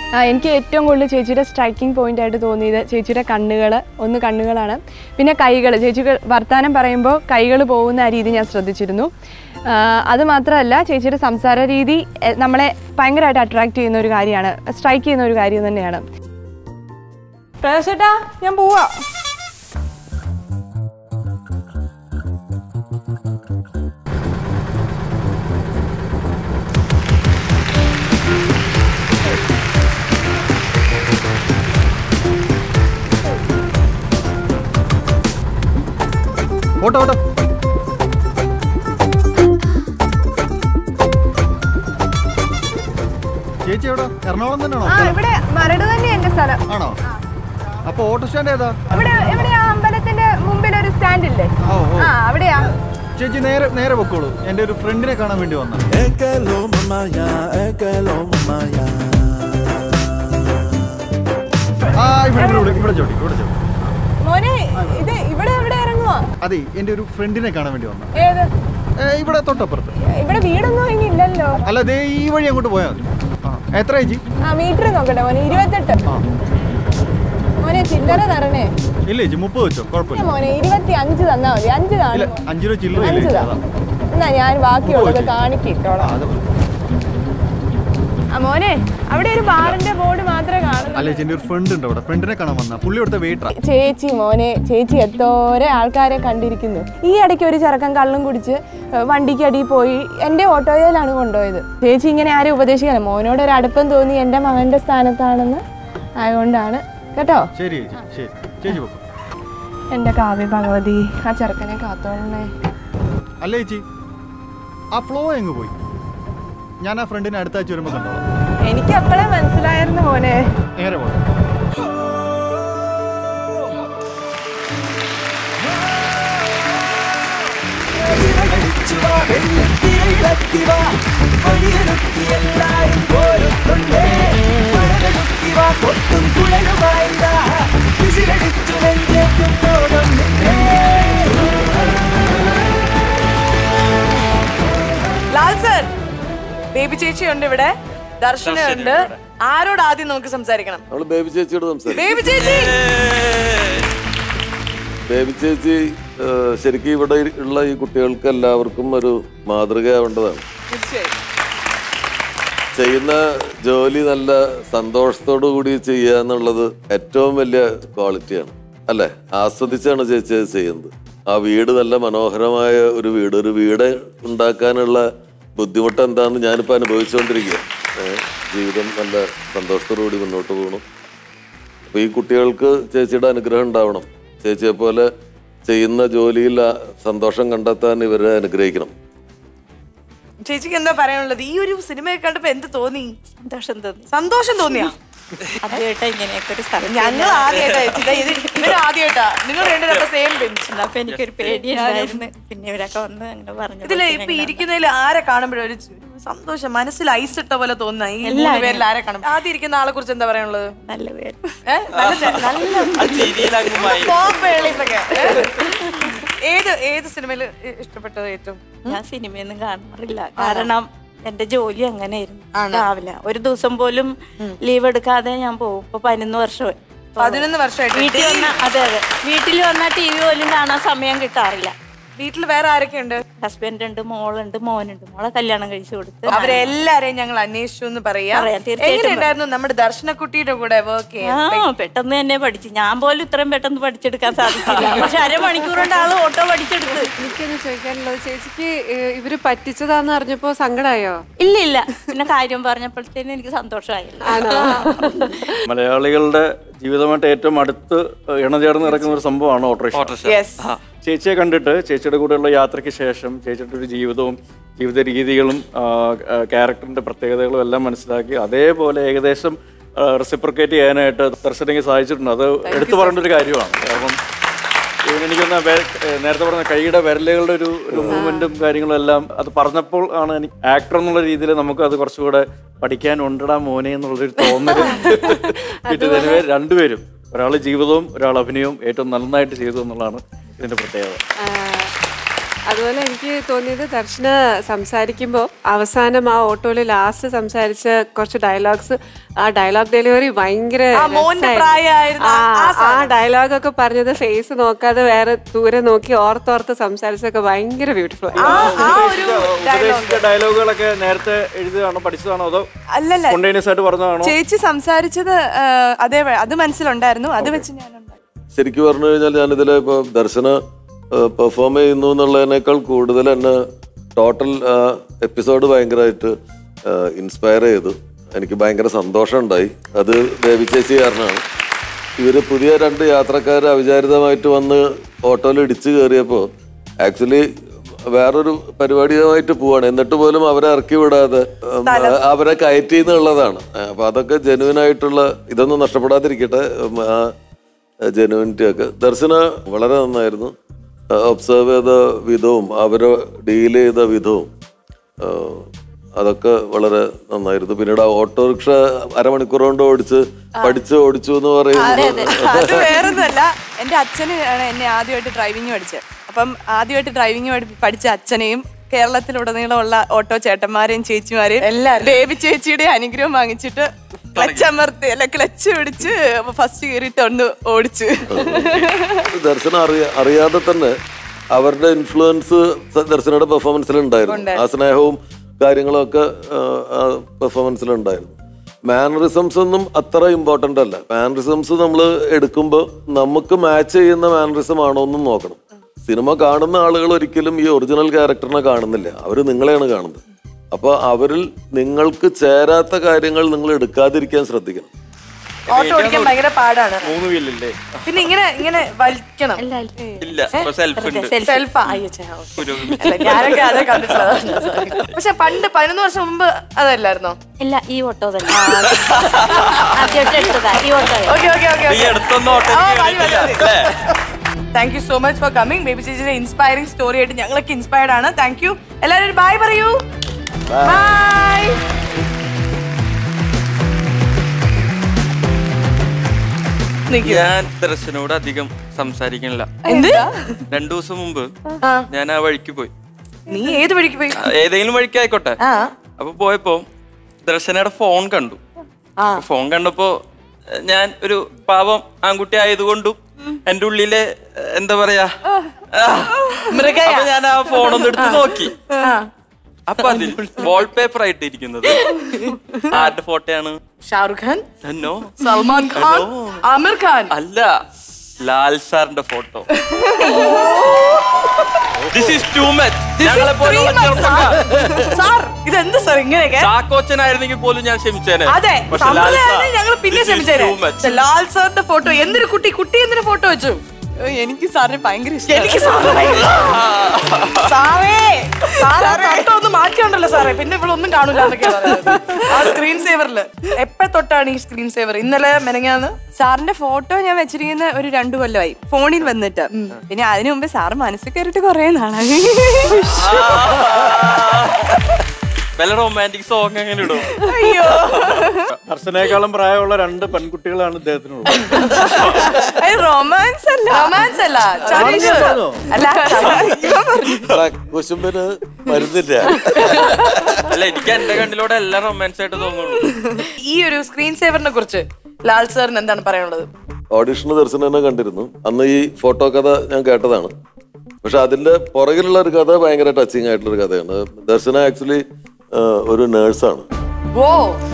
N: ആ, എനിക്ക് ഏറ്റവും കൂടുതൽ ചേച്ചിയുടെ സ്ട്രൈക്കിംഗ് പോയിന്റ് ആയിട്ട് തോന്നിയത് ചേച്ചിയുടെ കണ്ണുകൾ ഒന്ന് കണ്ണുകളാണ് പിന്നെ കൈകൾ ചേച്ചിക്ക് വർത്തമാനം പറയുമ്പോൾ കൈകൾ പോകുന്ന ആ രീതി ഞാൻ ശ്രദ്ധിച്ചിരുന്നു ആ, അത് മാത്രമല്ല ചേച്ചിയുടെ സംസാര രീതി എ, നമ്മളെ ഭയങ്കരമായിട്ട് അട്രാക്ട് ചെയ്യുന്ന ഒരു കാര്യമാണ് സ്ട്രൈക്ക് ചെയ്യുന്ന ഒരു കാര്യം തന്നെയാണ് ചേട്ടാ ഞാൻ പോവാ
E: ഓട്ടോ ഓട്ടോ ചേച്ചി എവിടെ എറണാകുളം തന്നെയാണോ
N: ആ ഇവിടെ മരട് തന്നെ എന്റെ സ്ഥലം
E: ആണോ അപ്പൊ ഓട്ടോ സ്റ്റാൻഡ് ഏതാ
N: ഇവിടെ ഇവിടെ ആ അമ്പലത്തിന്റെ മുമ്പിൽ ഒരു സ്റ്റാൻഡ് ഇല്ലേ
E: ഓ, ഓ.
N: ആ അവിടെയാ
E: ചേച്ചി നേരെ നേരെ പൊക്കോളൂ എന്റെ ഒരു ഫ്രണ്ടിനെ കാണാൻ വേണ്ടി വന്ന
A: Ekelo mamaya, ekelo mamaya.
E: ആ ഇവിടെ ഇവിടെ ഇവിടെ ഇവിടെ ചോട്ടി ഇവിടെ ചോട്ടി
N: മോനെ ഇത് ഇവിടെ എവിടെ ഇറങ്ങുവാ
E: അതെ എന്റെ ഒരു ഫ്രണ്ടിനെ കാണാൻ വേണ്ടി വന്ന
N: ഏത്
E: ഇവിടെ തൊട്ടപ്പുറത്ത്
N: ഇവിടെ വീടൊന്നും ഇനി ഇല്ലല്ലോ
E: അല്ല ദേ ഈ വഴി അങ്ങോട്ട് പോയാൽ മതി ആ, എത്ര ചേച്ചി
N: ആ മീറ്റർ നോക്കട്ടെ മോനെ ഇരുപത്തെട്ട് മോനെ ചില്ലറ തരണേ
E: ഇല്ല ചേച്ചി മുപ്പത് വെച്ചോ
N: ഇല്ല
E: കുഴപ്പമില്ല
N: മോനെ ഇരുപത്തി അഞ്ച് തന്നാ മതി അഞ്ച്
E: ഇല്ല
N: കാണും
E: അഞ്ചു രൂപ ചില്ലറ
N: അഞ്ച്
E: ഇല്ല
N: താ. എന്നാ ഞാൻ ബാക്കിയുള്ളത് കാണിക്കിട്ടോളാം ആ മോനെ അവിടെ ഒരു ബാറിന്റെ ബോർഡ് മാത്രമേ കാണുന്നു
E: അല്ല ചേച്ചി എന്റെ ഒരു ഫ്രണ്ട് ഉണ്ട് അവിടെ ഫ്രണ്ടിനെ കാണാൻ വന്ന പുള്ളി അവിടുത്തെ വെയിറ്ററാ
N: ചേച്ചി മോനെ ചേച്ചി എത്തോരെ ആൾക്കാരെ കണ്ടിരിക്കുന്നു ഈ ഇടയ്ക്ക് ഒരു ചെറുക്കൻ കള്ളും കുടിച്ച് ഏഹ്, വണ്ടിക്ക് അടിയിൽ പോയി എൻ്റെ ഓട്ടോയിലാണ് കൊണ്ടുപോയത് ചേച്ചി ഇങ്ങനെ ആരും ഉപദേശിക്കാൻ മോനോട് ഒരു അടുപ്പം തോന്നി എൻ്റെ മകൻ്റെ സ്ഥാനത്താണെന്ന് ആയതുകൊണ്ടാണ് കേട്ടോ
E: ശരി ചേച്ചി ശരി ചേച്ചി പൊക്കോ
N: എൻ്റെ കാവ്യ ഭഗവതി ആ ചെറുക്കനെ കാത്തോളണേ
E: അല്ല ചേച്ചി ആ ഫ്ലോ എങ്ങ് പോയി ഞാൻ ആ ഫ്രണ്ടിനെ അടുത്ത ആഴ്ച വരുമ്പോൾ കണ്ടോളാം
N: എനിക്ക് അപ്പോഴേ മനസ്സിലായിരുന്നു മോനെ
E: നേരെ പോകാം
C: ലാൽ സർ ബേബി ചേച്ചി ഉണ്ട് ഇവിടെ ദർശനുണ്ട് ആരോട് ആദ്യം നമുക്ക് സംസാരിക്കണം
D: നമ്മള് ബേബി ചേച്ചിയോട് സംസാരിക്കും
C: ബേബി ചേച്ചി
D: ബേബി ചേച്ചി ഏഹ്, ശരിക്കും ഇവിടെ ഉള്ള ഈ കുട്ടികൾക്ക് എല്ലാവർക്കും ഒരു മാതൃകയാവേണ്ടതാണ്
C: തീർച്ചയായും
D: ചെയ്യുന്ന ജോലി നല്ല സന്തോഷത്തോടു കൂടി ചെയ്യുക എന്നുള്ളത് ഏറ്റവും വലിയ ക്വാളിറ്റിയാണ് അല്ലെ ആസ്വദിച്ചാണ് ചേച്ചി അത് ചെയ്യുന്നത് ആ വീട് നല്ല മനോഹരമായ ഒരു വീട് ഒരു വീട് ഉണ്ടാക്കാനുള്ള ബുദ്ധിമുട്ട് എന്താണെന്ന് ഞാനിപ്പോൾ അനുഭവിച്ചുകൊണ്ടിരിക്കുക ഏഹ്, ജീവിതം നല്ല സന്തോഷത്തോടു കൂടി മുന്നോട്ട് പോകണം അപ്പൊ ഈ കുട്ടികൾക്ക് ചേച്ചിയുടെ അനുഗ്രഹം ഉണ്ടാവണം ചേച്ചിയെ പോലെ ചെയ്യുന്ന ജോലിയിൽ ആ സന്തോഷം കണ്ടെത്താൻ ഇവരെ അനുഗ്രഹിക്കണം
C: ചേച്ചിക്ക് എന്താ പറയാനുള്ളത് ഈ ഒരു സിനിമയൊക്കെ കണ്ടപ്പോ എന്ത് തോന്നി
O: സന്തോഷം തോന്നി
C: സന്തോഷം തോന്നിയാ
O: ആദ്യമായിട്ടാ ഇങ്ങനെയൊക്കെ ഒരു സ്ഥലം
C: ഞങ്ങൾ ആദ്യമായിട്ടാ ചേച്ചി ഇത് ഇവര് ആദ്യമായിട്ടാ നിങ്ങൾ രണ്ടുപേരും സെയിം ബെഞ്ച്
O: അപ്പൊ എനിക്കൊരു പേടിയുണ്ടായിരുന്നു പിന്നെ ഇവരൊക്കെ വന്ന് അങ്ങനെ പറഞ്ഞു
C: ഇതില് ഇപ്പൊ ഇരിക്കുന്നതിൽ ആരെ കാണുമ്പോഴും ഒരു സന്തോഷം മനസ്സിൽ ഐസ് ഇട്ട പോലെ തോന്നുന്ന ഈ മൂന്ന്
O: എല്ലാവരും.
C: പേരിൽ ആരെ കാണും ആദ്യം ഇരിക്കുന്ന ആളെ കുറിച്ച് എന്താ പറയാനുള്ളത്
O: നല്ല പേര്
C: ഏ? നല്ല ചെ- നല്ല പോപ്പേളിന്നൊക്കെ. ഏ? ഏത് ഏത് സിനിമയിൽ ഇഷ്ടപ്പെട്ടത് ഏറ്റവും
O: ഞാൻ സിനിമയൊന്നും കാണാറില്ല കാരണം എന്റെ ജോലി അങ്ങനെയായിരുന്നു രാവിലെ ഒരു ദിവസം പോലും ലീവ് എടുക്കാതെ ഞാൻ പോകും ഇപ്പൊ പതിനൊന്ന് വർഷമായി
C: പതിനൊന്ന് വർഷമായിട്ട്
O: വീട്ടിൽ വന്ന അതെ അതെ വീട്ടിൽ വന്നാൽ ടി വി പോലും കാണാൻ സമയം കിട്ടാറില്ല
C: വീട്ടിൽ വേറെ ആരൊക്കെ ഉണ്ട്
O: ഹസ്ബൻഡ് ഉണ്ട് മോളുണ്ട് മോനുണ്ട് മോളെ കല്യാണം കഴിച്ചു കൊടുത്ത്
C: അവരെല്ലാരെയും ഞങ്ങൾ അന്വേഷിച്ചു എന്ന് പറയാം
O: പറയാം, തീർച്ചയായിട്ടും
C: എങ്ങനെയുണ്ടായിരുന്നു നമ്മുടെ ദർശനക്കുട്ടിയുടെ കൂടെ വർക്ക്
O: ആ
C: ചെയ്യാൻ
O: പെട്ടെന്ന് തന്നെ പഠിച്ചു ഞാൻ പോലും ഇത്രയും പെട്ടെന്ന് പഠിച്ചെടുക്കാൻ സാധിച്ചില്ല പക്ഷെ അരമണിക്കൂർ കൊണ്ട് ആള് ഓട്ടോ പഠിച്ചെടുത്ത്
K: എനിക്കൊന്ന് ചോദിക്കാനുള്ളത് ചേച്ചിക്ക് ഏഹ്, ഇവര് പറ്റിച്ചതാന്ന് അറിഞ്ഞപ്പോ സങ്കടായോ
O: ഇല്ല ഇല്ല പിന്നെ കാര്യം പറഞ്ഞപ്പോഴത്തേനും എനിക്ക് സന്തോഷമായില്ല
F: മലയാളികളുടെ ജീവിതമായിട്ട് ഏറ്റവും അടുത്ത് ഇണചേർന്ന് നടക്കുന്ന ഒരു സംഭവമാണ് ഓട്ടോറിക്ഷ
C: Yes.
F: ആ. ചേച്ചിയെ കണ്ടിട്ട് ചേച്ചിയുടെ കൂടെയുള്ള യാത്രയ്ക്ക് ശേഷം ചേച്ചിയുടെ ഒരു ജീവിതവും ജീവിത രീതികളും ആ, ആ, ക്യാരക്ടറിന്റെ പ്രത്യേകതകളും എല്ലാം മനസ്സിലാക്കി അതേപോലെ ഏകദേശം റെസിപ്രിക്കേറ്റ് ചെയ്യാനായിട്ട് ദർശനയ്ക്ക് സാധിച്ചിട്ടുണ്ട് അത് എടുത്തു പറയേണ്ട ഒരു കാര്യമാണ് കാരണം ഇതിന് എനിക്കൊന്ന് നേരത്തെ പറഞ്ഞ കൈയുടെ വിരലുകളുടെ ഒരു ഒരു മൂവ്മെന്റും കാര്യങ്ങളും എല്ലാം അത് പറഞ്ഞപ്പോൾ ആണ് എനിക്ക് ആക്ടർ എന്നുള്ള രീതിയിൽ നമുക്ക് അത് കുറച്ചുകൂടെ പഠിക്കാൻ ഉണ്ടടാ മോനെ എന്നുള്ളൊരു തോന്നൽ പിന്നെ രണ്ടുപേരും ഒരാൾ ജീവിതവും ഒരാൾ അഭിനയവും ഏറ്റവും നന്നായിട്ട് ചെയ്തു എന്നുള്ളതാണ് ഇതിന്റെ പ്രത്യേകത
K: അതുപോലെ എനിക്ക് തോന്നിയത് ദർശന സംസാരിക്കുമ്പോൾ അവസാനം ആ ഓട്ടോയിൽ ലാസ്റ്റ് സംസാരിച്ച കുറച്ച് ഡയലോഗ്സ് ആ ഡയലോഗ് ഡെലിവറി ഭയങ്കര
C: ആ മോന്റെ
K: രസായിരുന്നു.
C: പ്രായമായിരുന്ന
K: ആ,
C: ആ
K: ആ
C: സാധനം.
K: ഡയലോഗ് ഒക്കെ പറഞ്ഞത് ഫേസ് നോക്കാതെ വേറെ ദൂരെ നോക്കി ഓർത്തോർത്ത് സംസാരിച്ചൊക്കെ ഭയങ്കര ബ്യൂട്ടിഫുൾ
F: ഉപദേശിച്ച ഡയലോഗുകളൊക്കെ നേരത്തെ എഴുതുകയാണോ പഠിച്ചതാണോ അതോ
N: അല്ലല്ല
F: സ്പോണ്ടേനിയസ് ആയിട്ട് പറഞ്ഞതാണോ
N: ചേച്ചി സംസാരിച്ചത് ആ, അതേ വ- അത് മനസ്സിലുണ്ടായിരുന്നു അത് വെച്ച് ഞാൻ
D: ശരിക്കും പറഞ്ഞു കഴിഞ്ഞാൽ ഞാനിതിൽ ഇപ്പോൾ ദർശന പെർഫോം ചെയ്യുന്നു എന്നുള്ളതിനേക്കാൾ കൂടുതൽ എന്നെ ടോട്ടൽ എപ്പിസോഡ് ഭയങ്കരമായിട്ട് ഇൻസ്പയർ ചെയ്തു എനിക്ക് ഭയങ്കര സന്തോഷം ഉണ്ടായി അത് ബേബി ചേച്ചി കാരണമാണ് ഇവര് പുതിയ രണ്ട് യാത്രക്കാർ അവിചാരിതമായിട്ട് വന്ന് ഓട്ടോയിൽ ഇടിച്ചു കയറിയപ്പോൾ ആക്ച്വലി വേറൊരു പരിപാടിയുമായിട്ട് പോവാണ് എന്നിട്ട് പോലും അവരെ ഇറക്കി വിടാതെ ഉം, അവരെ കയറ്റി എന്നുള്ളതാണ് അപ്പൊ അതൊക്കെ ജെനുവിൻ ആയിട്ടുള്ള ഇതൊന്നും നഷ്ടപ്പെടാതിരിക്കട്ടെ ഉം, ആ ജെനുവിനിറ്റി ഒക്കെ ദർശന വളരെ നന്നായിരുന്നു ഒബ്സർവ് ചെയ്ത വിധവും അവരെ ഡീൽ ചെയ്ത വിധവും ആ, അതൊക്കെ വളരെ നന്നായിരുന്നു പിന്നീട് ആ ഓട്ടോറിക്ഷ അരമണിക്കൂർ കൊണ്ട് ഓടിച്ച് പഠിച്ച് ഓടിച്ചു എന്ന് പറയുന്നത്
N: അത് വേറൊന്നുമല്ല എൻ്റെ അച്ഛന് ആണ് എന്നെ ആദ്യമായിട്ട് ഡ്രൈവിംഗ് പഠിച്ചത് അപ്പം ആദ്യമായിട്ട് ഡ്രൈവിംഗ് പഠിച്ച അച്ഛനെയും കേരളത്തിലുടനീളമുള്ള ഓട്ടോ ചേട്ടന്മാരെയും ചേച്ചിമാരെയും എല്ലാവരും ബേബി ചേച്ചിയുടെ അനുഗ്രഹം വാങ്ങിച്ചിട്ട് ക്ലച്ച് അമർത്തി അല്ല ക്ലച്ച് പിടിച്ച് ഫസ്റ്റ് കയറിയിട്ട് ഒന്ന് ഓടിച്ച്
D: ദർശനം അറിയ അറിയാതെ തന്നെ അവരുടെ ഇൻഫ്ലുവൻസ് ദർശനയുടെ പെർഫോമൻസിൽ ഉണ്ടായിരുന്നു ആ സ്നേഹവും കാര്യങ്ങളും ഒക്കെ പെർഫോമൻസിൽ ഉണ്ടായിരുന്നു മാനറിസംസ് ഒന്നും അത്ര ഇമ്പോർട്ടൻ്റ് അല്ല മാനറിസംസ് നമ്മൾ എടുക്കുമ്പോൾ നമുക്ക് മാച്ച് ചെയ്യുന്ന മാനറിസം ആണോ എന്നും നോക്കണം സിനിമ കാണുന്ന ആളുകൾ ഒരിക്കലും ഈ ഒറിജിനൽ ക്യാരക്ടറിനെ കാണുന്നില്ല അവർ നിങ്ങളെയാണ് കാണുന്നത് അപ്പോൾ അവരിൽ നിങ്ങൾക്ക് ചേരാത്ത കാര്യങ്ങൾ നിങ്ങൾ എടുക്കാതിരിക്കാൻ ശ്രദ്ധിക്കണം
C: ഓട്ടോ ഓടിക്കാൻ ഭയങ്കര പാടാണ്
F: മൂന്ന് വീലില്ലേ
C: പിന്നെ ഇങ്ങനെ ഇങ്ങനെ വലിക്കണം
L: ഇല്ല ഇപ്പൊ സെൽഫ് ഉണ്ട്
C: സെൽഫാ
L: പുരോഗമിച്ചു
C: ഞാനൊക്കെ അതേ കണ്ടിട്ടുള്ളത് പക്ഷെ പണ്ട് പതിനൊന്ന് വർഷം മുമ്പ് അതല്ലായിരുന്നോ
O: ഇല്ല ഈ ഓട്ടോ തന്നെ ആദ്യമായിട്ട് എടുത്തതാ ഈ ഓട്ടോ
C: ഓക്കെ ഓക്കെ ഓക്കെ
L: ഈ അടുത്തൊന്നും ഓട്ടോ അല്ലേ
C: thank you so much for coming Baby ചേച്ചിയുടെ ഇൻസ്പയറിംഗ് സ്റ്റോറി ആയിട്ട് ഞങ്ങളൊക്കെ ഇൻസ്പയർഡ് ആണ് താങ്ക് യു എല്ലാവരും ഒരു ബൈ പറയൂ ബൈ
L: ഞാൻ ദർശനോട് അധികം സംസാരിക്കണില്ല
C: എന്ത്
L: രണ്ടു ദിവസം മുമ്പ് ഞാൻ ആ വഴിക്ക് പോയി
C: നീ ഏത് വഴിക്ക് പോയി
L: ആ, ഏതെങ്കിലും വഴിക്ക് ആയിക്കോട്ടെ
C: ആ
L: അപ്പൊ പോയപ്പോ ദർശനയുടെ ഫോൺ കണ്ടു
C: ആ.
L: അപ്പൊ ഫോൺ കണ്ടപ്പോ എ, ഞാൻ ഒരു പാവം ആൺകുട്ടി ആയതുകൊണ്ടും എന്റെ ഉള്ളിലെ എ, എന്താ പറയാ ആ,
C: മൃഗയ.
L: അപ്പൊ ഞാൻ ആ ഫോൺ ഒന്ന് എടുത്ത് നോക്കി അപ്പൊ അതിൽ വാൾപേപ്പർ ആയിട്ട് ഇരിക്കുന്നത് ആരുടെ ഫോട്ടോയാണ്
C: ഷാറുഖ് ഖാൻ
L: നോ
C: സൽമാൻ ഖാൻ ആമിർ ഖാൻ
L: അല്ല ലാൽ സാറിന്റെ photo this is too much ഞങ്ങളെ പോലുള്ള ചെറുപ്പക്കാർ
C: സാർ ഇതെന്ത് സാർ ഇങ്ങനെയൊക്കെ
L: ചാക്കോച്ചനായിരുന്നെങ്കിൽ പോലും ഞാൻ ക്ഷമിച്ചേനെ
C: അതെ
L: പക്ഷെ ലാൽ സാർ,
C: ഞങ്ങൾ പിന്നെ
L: this is
C: ക്ഷമിച്ചേരെ
L: too much.
C: പക്ഷെ ലാൽ സാറിന്റെ ഫോട്ടോ എന്തൊരു കുട്ടി കുട്ടി എന്തൊരു ഫോട്ടോ വെച്ചു
N: എനിക്ക് സാറിന് ഭയങ്കര ഇഷ്ടം
C: എനിക്ക് സാറിനെ ഭയങ്കര സാറേ സാറേ ഫോട്ടോ ഒന്ന് മാറ്റിയുണ്ടല്ലോ സാറേ പിന്നെ ഇവിടെ ഒന്നും കാണൂല എന്നൊക്കെയാ പറയുന്നത്. ആ സ്ക്രീൻ സേവറിൽ എപ്പോ തൊട്ടാണ് ഈ സ്ക്രീൻ സേവർ ഇന്നലെ മെനങ്ങാന്ന്
N: സാറിന്റെ ഫോട്ടോ ഞാൻ വെച്ചിരിക്കുന്ന ഒരു രണ്ടു കൊല്ലമായി ഫോണിൽ വന്നിട്ട് പിന്നെ അതിനു മുമ്പ് സാറ് മനസ്സിൽ കയറിയിട്ട് കുറെ നാളായി
L: വല്ല റൊമാൻറ്റിക് സോങ് എങ്ങനെ ഇടും
C: അയ്യോ
F: ദർശനേക്കാളും പ്രായമുള്ള രണ്ട് പെൺകുട്ടികളാണ് ഇദ്ദേഹത്തിനുള്ളത്
N: റൊമാൻസ് അല്ല
C: റൊമാൻസ് അല്ല ചതീഷ്.
F: പറഞ്ഞോ?
C: അല്ല
D: കുശുമ്പിന് മരുന്നില്ല
L: അല്ല എനിക്ക് എന്റെ കണ്ണിലൂടെ എല്ലാം റൊമാൻസ് ആയിട്ട് തോന്നുള്ളൂ
C: ഈ ഒരു സ്ക്രീൻ സേവറിനെ കുറിച്ച് ലാൽ സാറിന് എന്താണ് പറയാനുള്ളത്
D: ഓഡിഷന് ദർശനം കണ്ടിരുന്നു അന്ന് ഈ ഫോട്ടോ കഥ ഞാൻ കേട്ടതാണ് പക്ഷെ അതിന്റെ പുറകിലുള്ള ഒരു കഥ ഭയങ്കര ടച്ചിങ് ആയിട്ടുള്ള ഒരു കഥയാണ് ദർശന ആക്ച്വലി ഒരു നേഴ്സാണ്
C: ഓ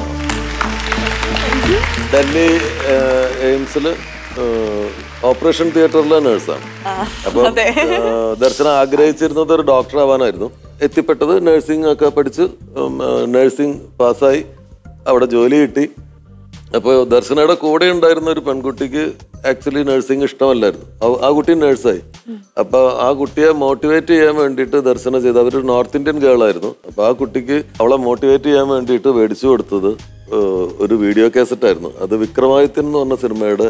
D: ഡൽഹി എയിംസിൽ ഓപ്പറേഷൻ തിയേറ്ററിലെ നേഴ്സാണ് അപ്പൊ ദർശന ആഗ്രഹിച്ചിരുന്നത് ഒരു ഡോക്ടർ ആവാനായിരുന്നു എത്തിപ്പെട്ടത് നഴ്സിംഗ് ഒക്കെ പഠിച്ച് നഴ്സിംഗ് പാസ്സായി അവിടെ ജോലി കിട്ടി അപ്പോൾ ദർശനയുടെ കൂടെ ഉണ്ടായിരുന്ന ഒരു പെൺകുട്ടിക്ക് ആക്ച്വലി നഴ്സിംഗ് ഇഷ്ടമല്ലായിരുന്നു ആ- ആ കുട്ടി നേഴ്സായി അപ്പൊ ആ കുട്ടിയെ മോട്ടിവേറ്റ് ചെയ്യാൻ വേണ്ടിയിട്ട് ദർശന ചെയ്ത് അവരൊരു നോർത്ത് ഇന്ത്യൻ ഗേൾ ആയിരുന്നു അപ്പൊ ആ കുട്ടിക്ക് അവളെ മോട്ടിവേറ്റ് ചെയ്യാൻ വേണ്ടിയിട്ട് മേടിച്ചു കൊടുത്തത് ഏഹ്, ഒരു വീഡിയോ കാസറ്റ് ആയിരുന്നു അത് വിക്രമാദിത്യൻ എന്ന് പറഞ്ഞ സിനിമയുടെ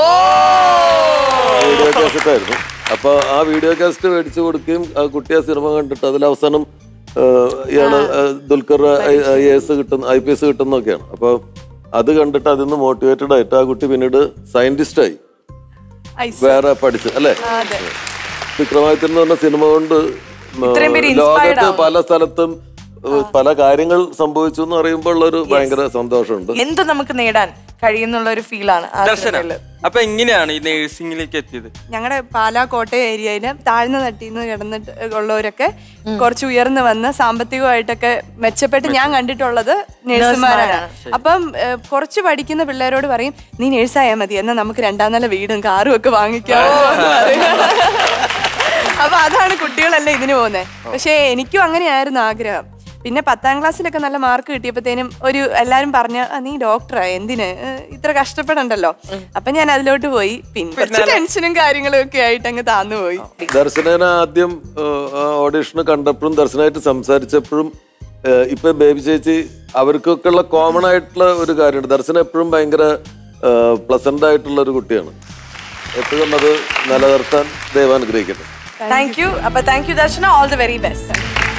D: വീഡിയോ കാസറ്റ് ആയിരുന്നു അപ്പൊ ആ വീഡിയോ കാസറ്റ് മേടിച്ചു കൊടുക്കുകയും ആ കുട്ടി ആ സിനിമ കണ്ടിട്ട് അതിൽ അവസാനം ഏഹ്, ഇയാള് ഏഹ്, ദുൽഖർ ഐ എസ് കിട്ടുന്ന ഐ പി എസ് കിട്ടുന്നൊക്കെയാണ് അപ്പൊ അത് കണ്ടിട്ട് അതിൽ നിന്ന് മോട്ടിവേറ്റഡ് ആയിട്ട് ആ കുട്ടി പിന്നീട് സയന്റിസ്റ്റ് ആയി വേറെ പഠിച്ച് അല്ലേ വിക്രമാദിത്യൻ എന്ന് പറഞ്ഞ സിനിമ കൊണ്ട് ഉം,
C: ഇത്രയും പേര് inspired
D: ലോകത്ത്
C: ആവുന്നു.
D: പല സ്ഥലത്തും ഏഹ്, പല കാര്യങ്ങൾ സംഭവിച്ചു എന്ന് പറയുമ്പോൾ ഉള്ളൊരു ഭയങ്കര സന്തോഷമുണ്ട്
C: എന്ത് നമുക്ക് നേടാൻ കഴിയുന്നുള്ള ഒരു ഫീലാണ് ആ
L: ദർശന
C: സിനിമയില്.
L: അപ്പൊ എങ്ങനെയാണ് ഈ നേഴ്സിംഗിലേക്ക് എത്തിയത്
N: ഞങ്ങളുടെ പാലാ കോട്ടയം ഏരിയയിൽ താഴ്ന്ന തട്ടിൽ നിന്ന് കിടന്നിട്ട് ഉള്ളവരൊക്കെ കുറച്ച് ഉയർന്നു വന്ന് സാമ്പത്തികമായിട്ടൊക്കെ മെച്ചപ്പെട്ട് ഞാൻ കണ്ടിട്ടുള്ളത് നഴ്സുമാരാണ്
C: നഴ്സുമാരാണ്.
N: അപ്പം ഏഹ്, കുറച്ച് പഠിക്കുന്ന പിള്ളേരോട് പറയും നീ നേഴ്സായാൽ മതി എന്നാൽ നമുക്ക് രണ്ടാം നില വീടും കാറും ഒക്കെ വാങ്ങിക്കാമോ എന്ന് പറയും. അപ്പൊ അതാണ് കുട്ടികളെല്ലാം ഇതിന് പോകുന്നത് പക്ഷേ എനിക്കും അങ്ങനെയായിരുന്നു ആഗ്രഹം പിന്നെ പത്താം ക്ലാസ്സിലൊക്കെ നല്ല മാർക്ക് കിട്ടിയപ്പോഴത്തേനും ഒരു എല്ലാരും പറഞ്ഞ "ആ, നീ ഡോക്ടറാ എന്തിന് ഏഹ്, ഇത്ര കഷ്ടപ്പെടണ്ടല്ലോ അപ്പൊ ഞാൻ അതിലോട്ട് പോയി പിന്നെ കുറച്ച് ടെൻഷനും കാര്യങ്ങളും ഒക്കെ ആയിട്ട് അങ്ങ് താന്നു പോയി
D: ദർശനനെ ആദ്യം ഓഡീഷന് കണ്ടപ്പോഴും ദർശനമായിട്ട് സംസാരിച്ചപ്പോഴും ഏഹ്, ഇപ്പൊ ബേബി ചേച്ചി അവർക്കൊക്കെ ഉള്ള കോമൺ ആയിട്ടുള്ള ഒരു കാര്യമുണ്ട് ദർശന എപ്പോഴും ഭയങ്കര പ്ലസന്റ് ആയിട്ടുള്ള ഒരു കുട്ടിയാണ് എപ്പോഴും അത് നിലനിർത്താൻ ദൈവം അനുഗ്രഹിക്കട്ടെ
C: താങ്ക് യു അപ്പൊ thank you Darshana all the very best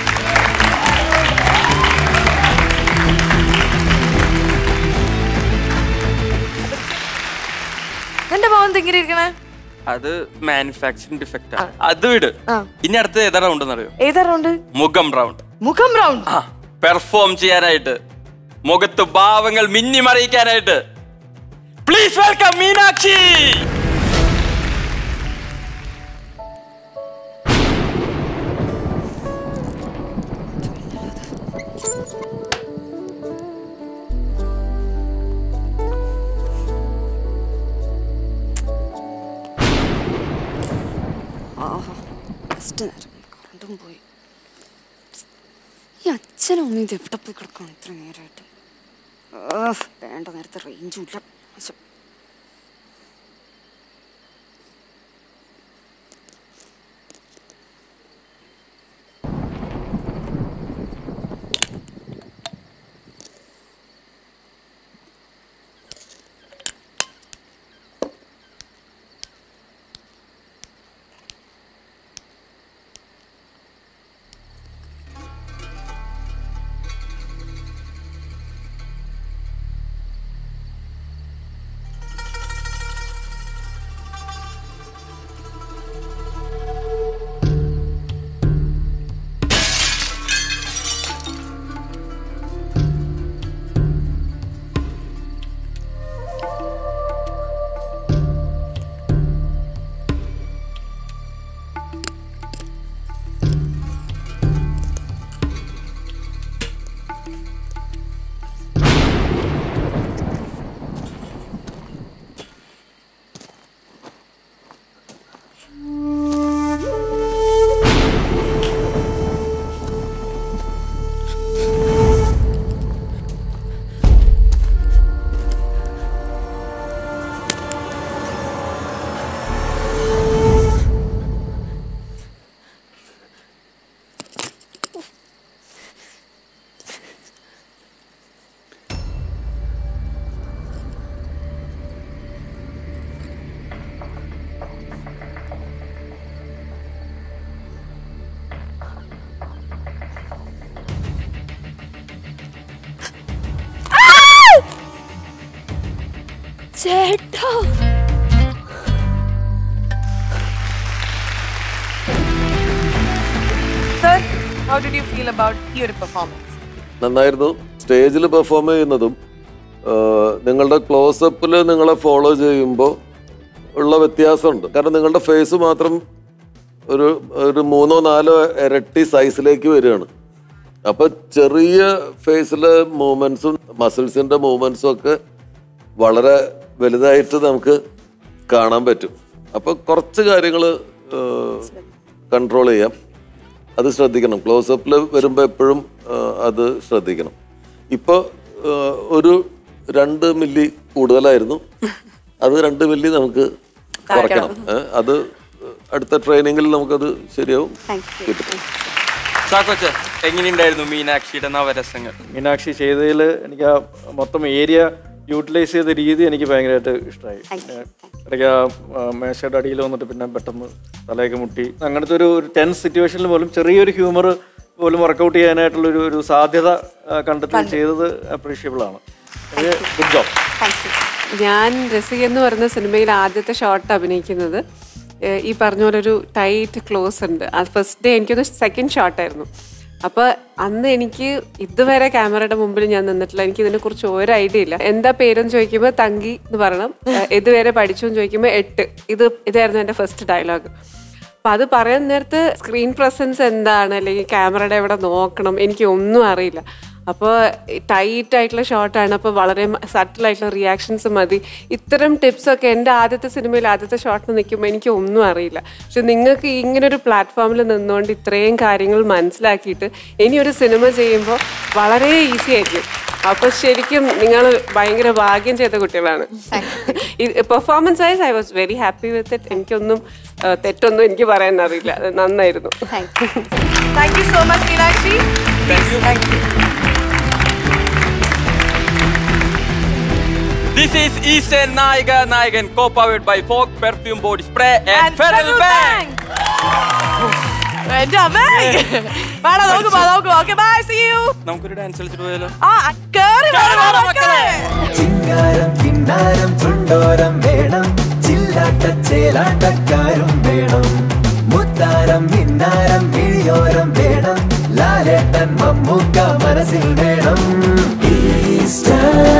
C: എന്റെ മോൻ തിങ്ങനെ ഇരിക്കണേ
L: അത് മാനുഫാക്ചറിംഗ് ഡിഫക്റ്റ് ആണ് അത് വിട് ഇനി അടുത്ത ഏതാ റൗണ്ട് എന്നറിയോ
C: ഏതാ റൗണ്ട്
L: മുഖം റൗണ്ട്
C: മുഖം റൗണ്ട്
L: പെർഫോം ചെയ്യാനായിട്ട് മുഖത്ത് ഭാവങ്ങൾ മിന്നി മറിയിക്കാനായിട്ട് പ്ലീസ് വെൽക്കം മീനാക്ഷി
P: ആഹാ ഫസ്റ്റ് നേരം കറണ്ടും പോയി ഈ അച്ഛനും അമ്മയും ഇത് എവിടെ പോയി കിടക്കണം ഇത്ര നേരമായിട്ട് ഏഹ്, വേണ്ട നേരത്തെ റേഞ്ചും ഇല്ല മോശം. ചേട്ടാ
C: sir how did you feel about ഈ ഒരു പെർഫോമൻസ്
D: നന്നായിരുന്നു സ്റ്റേജിൽ പെർഫോം ചെയ്യുന്നതും ആ, നിങ്ങളുടെ ക്ലോസപ്പിൽ നിങ്ങളെ ഫോളോ ചെയ്യുമ്പോൾ ഉള്ള വ്യത്യാസമുണ്ട് കാരണം നിങ്ങളുടെ ഫേസ് മാത്രം ഒരു ഒരു മൂന്നോ നാലോ ഇരട്ടി സൈസിലേക്ക് വരികയാണ് അപ്പൊ ചെറിയ ഫേസിലെ മൂവ്മെന്റ്സും മസിൽസിന്റെ മൂവ്മെന്റ്സും ഒക്കെ വളരെ വലുതായിട്ട് നമുക്ക് കാണാൻ പറ്റും അപ്പൊ കുറച്ച് കാര്യങ്ങൾ കൺട്രോൾ ചെയ്യാം അത് ശ്രദ്ധിക്കണം ക്ലോസപ്പിൽ വരുമ്പോൾ എപ്പോഴും ആ, അത് ശ്രദ്ധിക്കണം ഇപ്പോൾ ഒരു രണ്ട് മില്ലി കൂടുതലായിരുന്നു അത് രണ്ട് മില്ലി നമുക്ക് കുറയ്ക്കണം ഏ, അത് അടുത്ത ട്രെയിനിങ്ങിൽ നമുക്കത് ശരിയാവും കിട്ടും
L: ചാക്കോച്ച എങ്ങനെയുണ്ടായിരുന്നു മീനാക്ഷിയുടെ നവരസങ്ങൾ
F: മീനാക്ഷി ചെയ്തതിൽ എനിക്ക് ആ മൊത്തം ഏരിയ യൂട്ടിലൈസ് ചെയ്ത രീതി എനിക്ക് ഭയങ്കരമായിട്ട് ഇഷ്ടമായി ഇടയ്ക്ക് ആ ആ, മേശയുടെ അടിയിൽ വന്നിട്ട് പിന്നെ പെട്ടെന്ന് തലയൊക്കെ മുട്ടി അങ്ങനത്തെ ഒരു ടെൻസ് സിറ്റുവേഷനിൽ പോലും ചെറിയൊരു ഹ്യൂമർ പോലും വർക്കൗട്ട് ചെയ്യാനായിട്ടുള്ള ഒരു ഒരു സാധ്യത ആ, കണ്ടെത്തി ചെയ്തത് അപ്രീഷിയബിൾ ആണ് ഗുഡ് ജോബ്
K: ഞാൻ രസിക എന്ന് പറയുന്ന സിനിമയിൽ ആദ്യത്തെ ഷോട്ട് അഭിനയിക്കുന്നത് ഏഹ് ഈ പറഞ്ഞ പോലെ ഒരു ടൈറ്റ് ക്ലോസ് ഉണ്ട് അത് ഫസ്റ്റ് ഡേ എനിക്കൊരു സെക്കൻഡ് ഷോട്ടായിരുന്നു അപ്പോൾ അന്ന് എനിക്ക് ഇതുവരെ ക്യാമറയുടെ മുമ്പിൽ ഞാൻ നിന്നിട്ടില്ല എനിക്ക് ഇതിനെക്കുറിച്ച് ഒരു ഐഡിയ ഇല്ല എന്താ പേരെന്ന് ചോദിക്കുമ്പോൾ തങ്കി എന്ന് പറയണം ഏഹ് ഇതുവരെ പഠിച്ചു എന്ന് ചോദിക്കുമ്പോൾ എട്ട് ഇത് ഇതായിരുന്നു എൻ്റെ ഫസ്റ്റ് ഡയലോഗ് അപ്പം അത് പറയാൻ നേരത്ത് സ്ക്രീൻ പ്രസൻസ് എന്താണ് അല്ലെങ്കിൽ ക്യാമറയുടെ എവിടെ നോക്കണം എനിക്ക് ഒന്നും അറിയില്ല അപ്പോൾ ടൈറ്റ് ആയിട്ടുള്ള ഷോട്ടാണ് അപ്പോൾ വളരെ സട്ടിൽ ആയിട്ടുള്ള റിയാക്ഷൻസ് മതി ഇത്തരം ടിപ്സൊക്കെ എൻ്റെ ആദ്യത്തെ സിനിമയിൽ ആദ്യത്തെ ഷോട്ടിൽ നിൽക്കുമ്പോൾ എനിക്ക് ഒന്നും അറിയില്ല പക്ഷെ നിങ്ങൾക്ക് ഇങ്ങനെ ഒരു പ്ലാറ്റ്ഫോമിൽ നിന്നുകൊണ്ട് ഇത്രയും കാര്യങ്ങൾ മനസ്സിലാക്കിയിട്ട് ഇനി ഒരു സിനിമ ചെയ്യുമ്പോൾ വളരെ ഈസി ആയിരിക്കും അപ്പൊ ശരിക്കും നിങ്ങൾ ഭയങ്കര ഭാഗ്യം ചെയ്ത കുട്ടികളാണ് performance wise I was very happy with it എനിക്കൊന്നും ആ, തെറ്റൊന്നും എനിക്ക് പറയാൻ അറിയില്ല അത് നന്നായിരുന്നു
C: thank you so much Meenakshi thank you
L: This is Eastern Naiga Naigan, co-powered by Fog Perfume Body Spray and, Federal Bank.
C: എന്റെ അമ്മേ വേണം നമുക്ക് പോവാം നമുക്ക് ഓക്കെ ബൈ സീ യു
L: നമുക്കൊരു ഡാൻസ് കളിച്ചിട്ട് പോയാലോ
C: ആ കേറി വേണം മക്കളെ
A: ചിങ്കാരം കിന്നാരം ചുണ്ടോരം വേണം ചില്ലാട്ട ചേലാട്ടക്കാരും വേണം മുത്താരം മിന്നാരം മിഴിയോരം വേണം ലാലേട്ടൻ മമ്മൂക്ക മനസ്സിൽ വേണം ഈസ്റ്റർ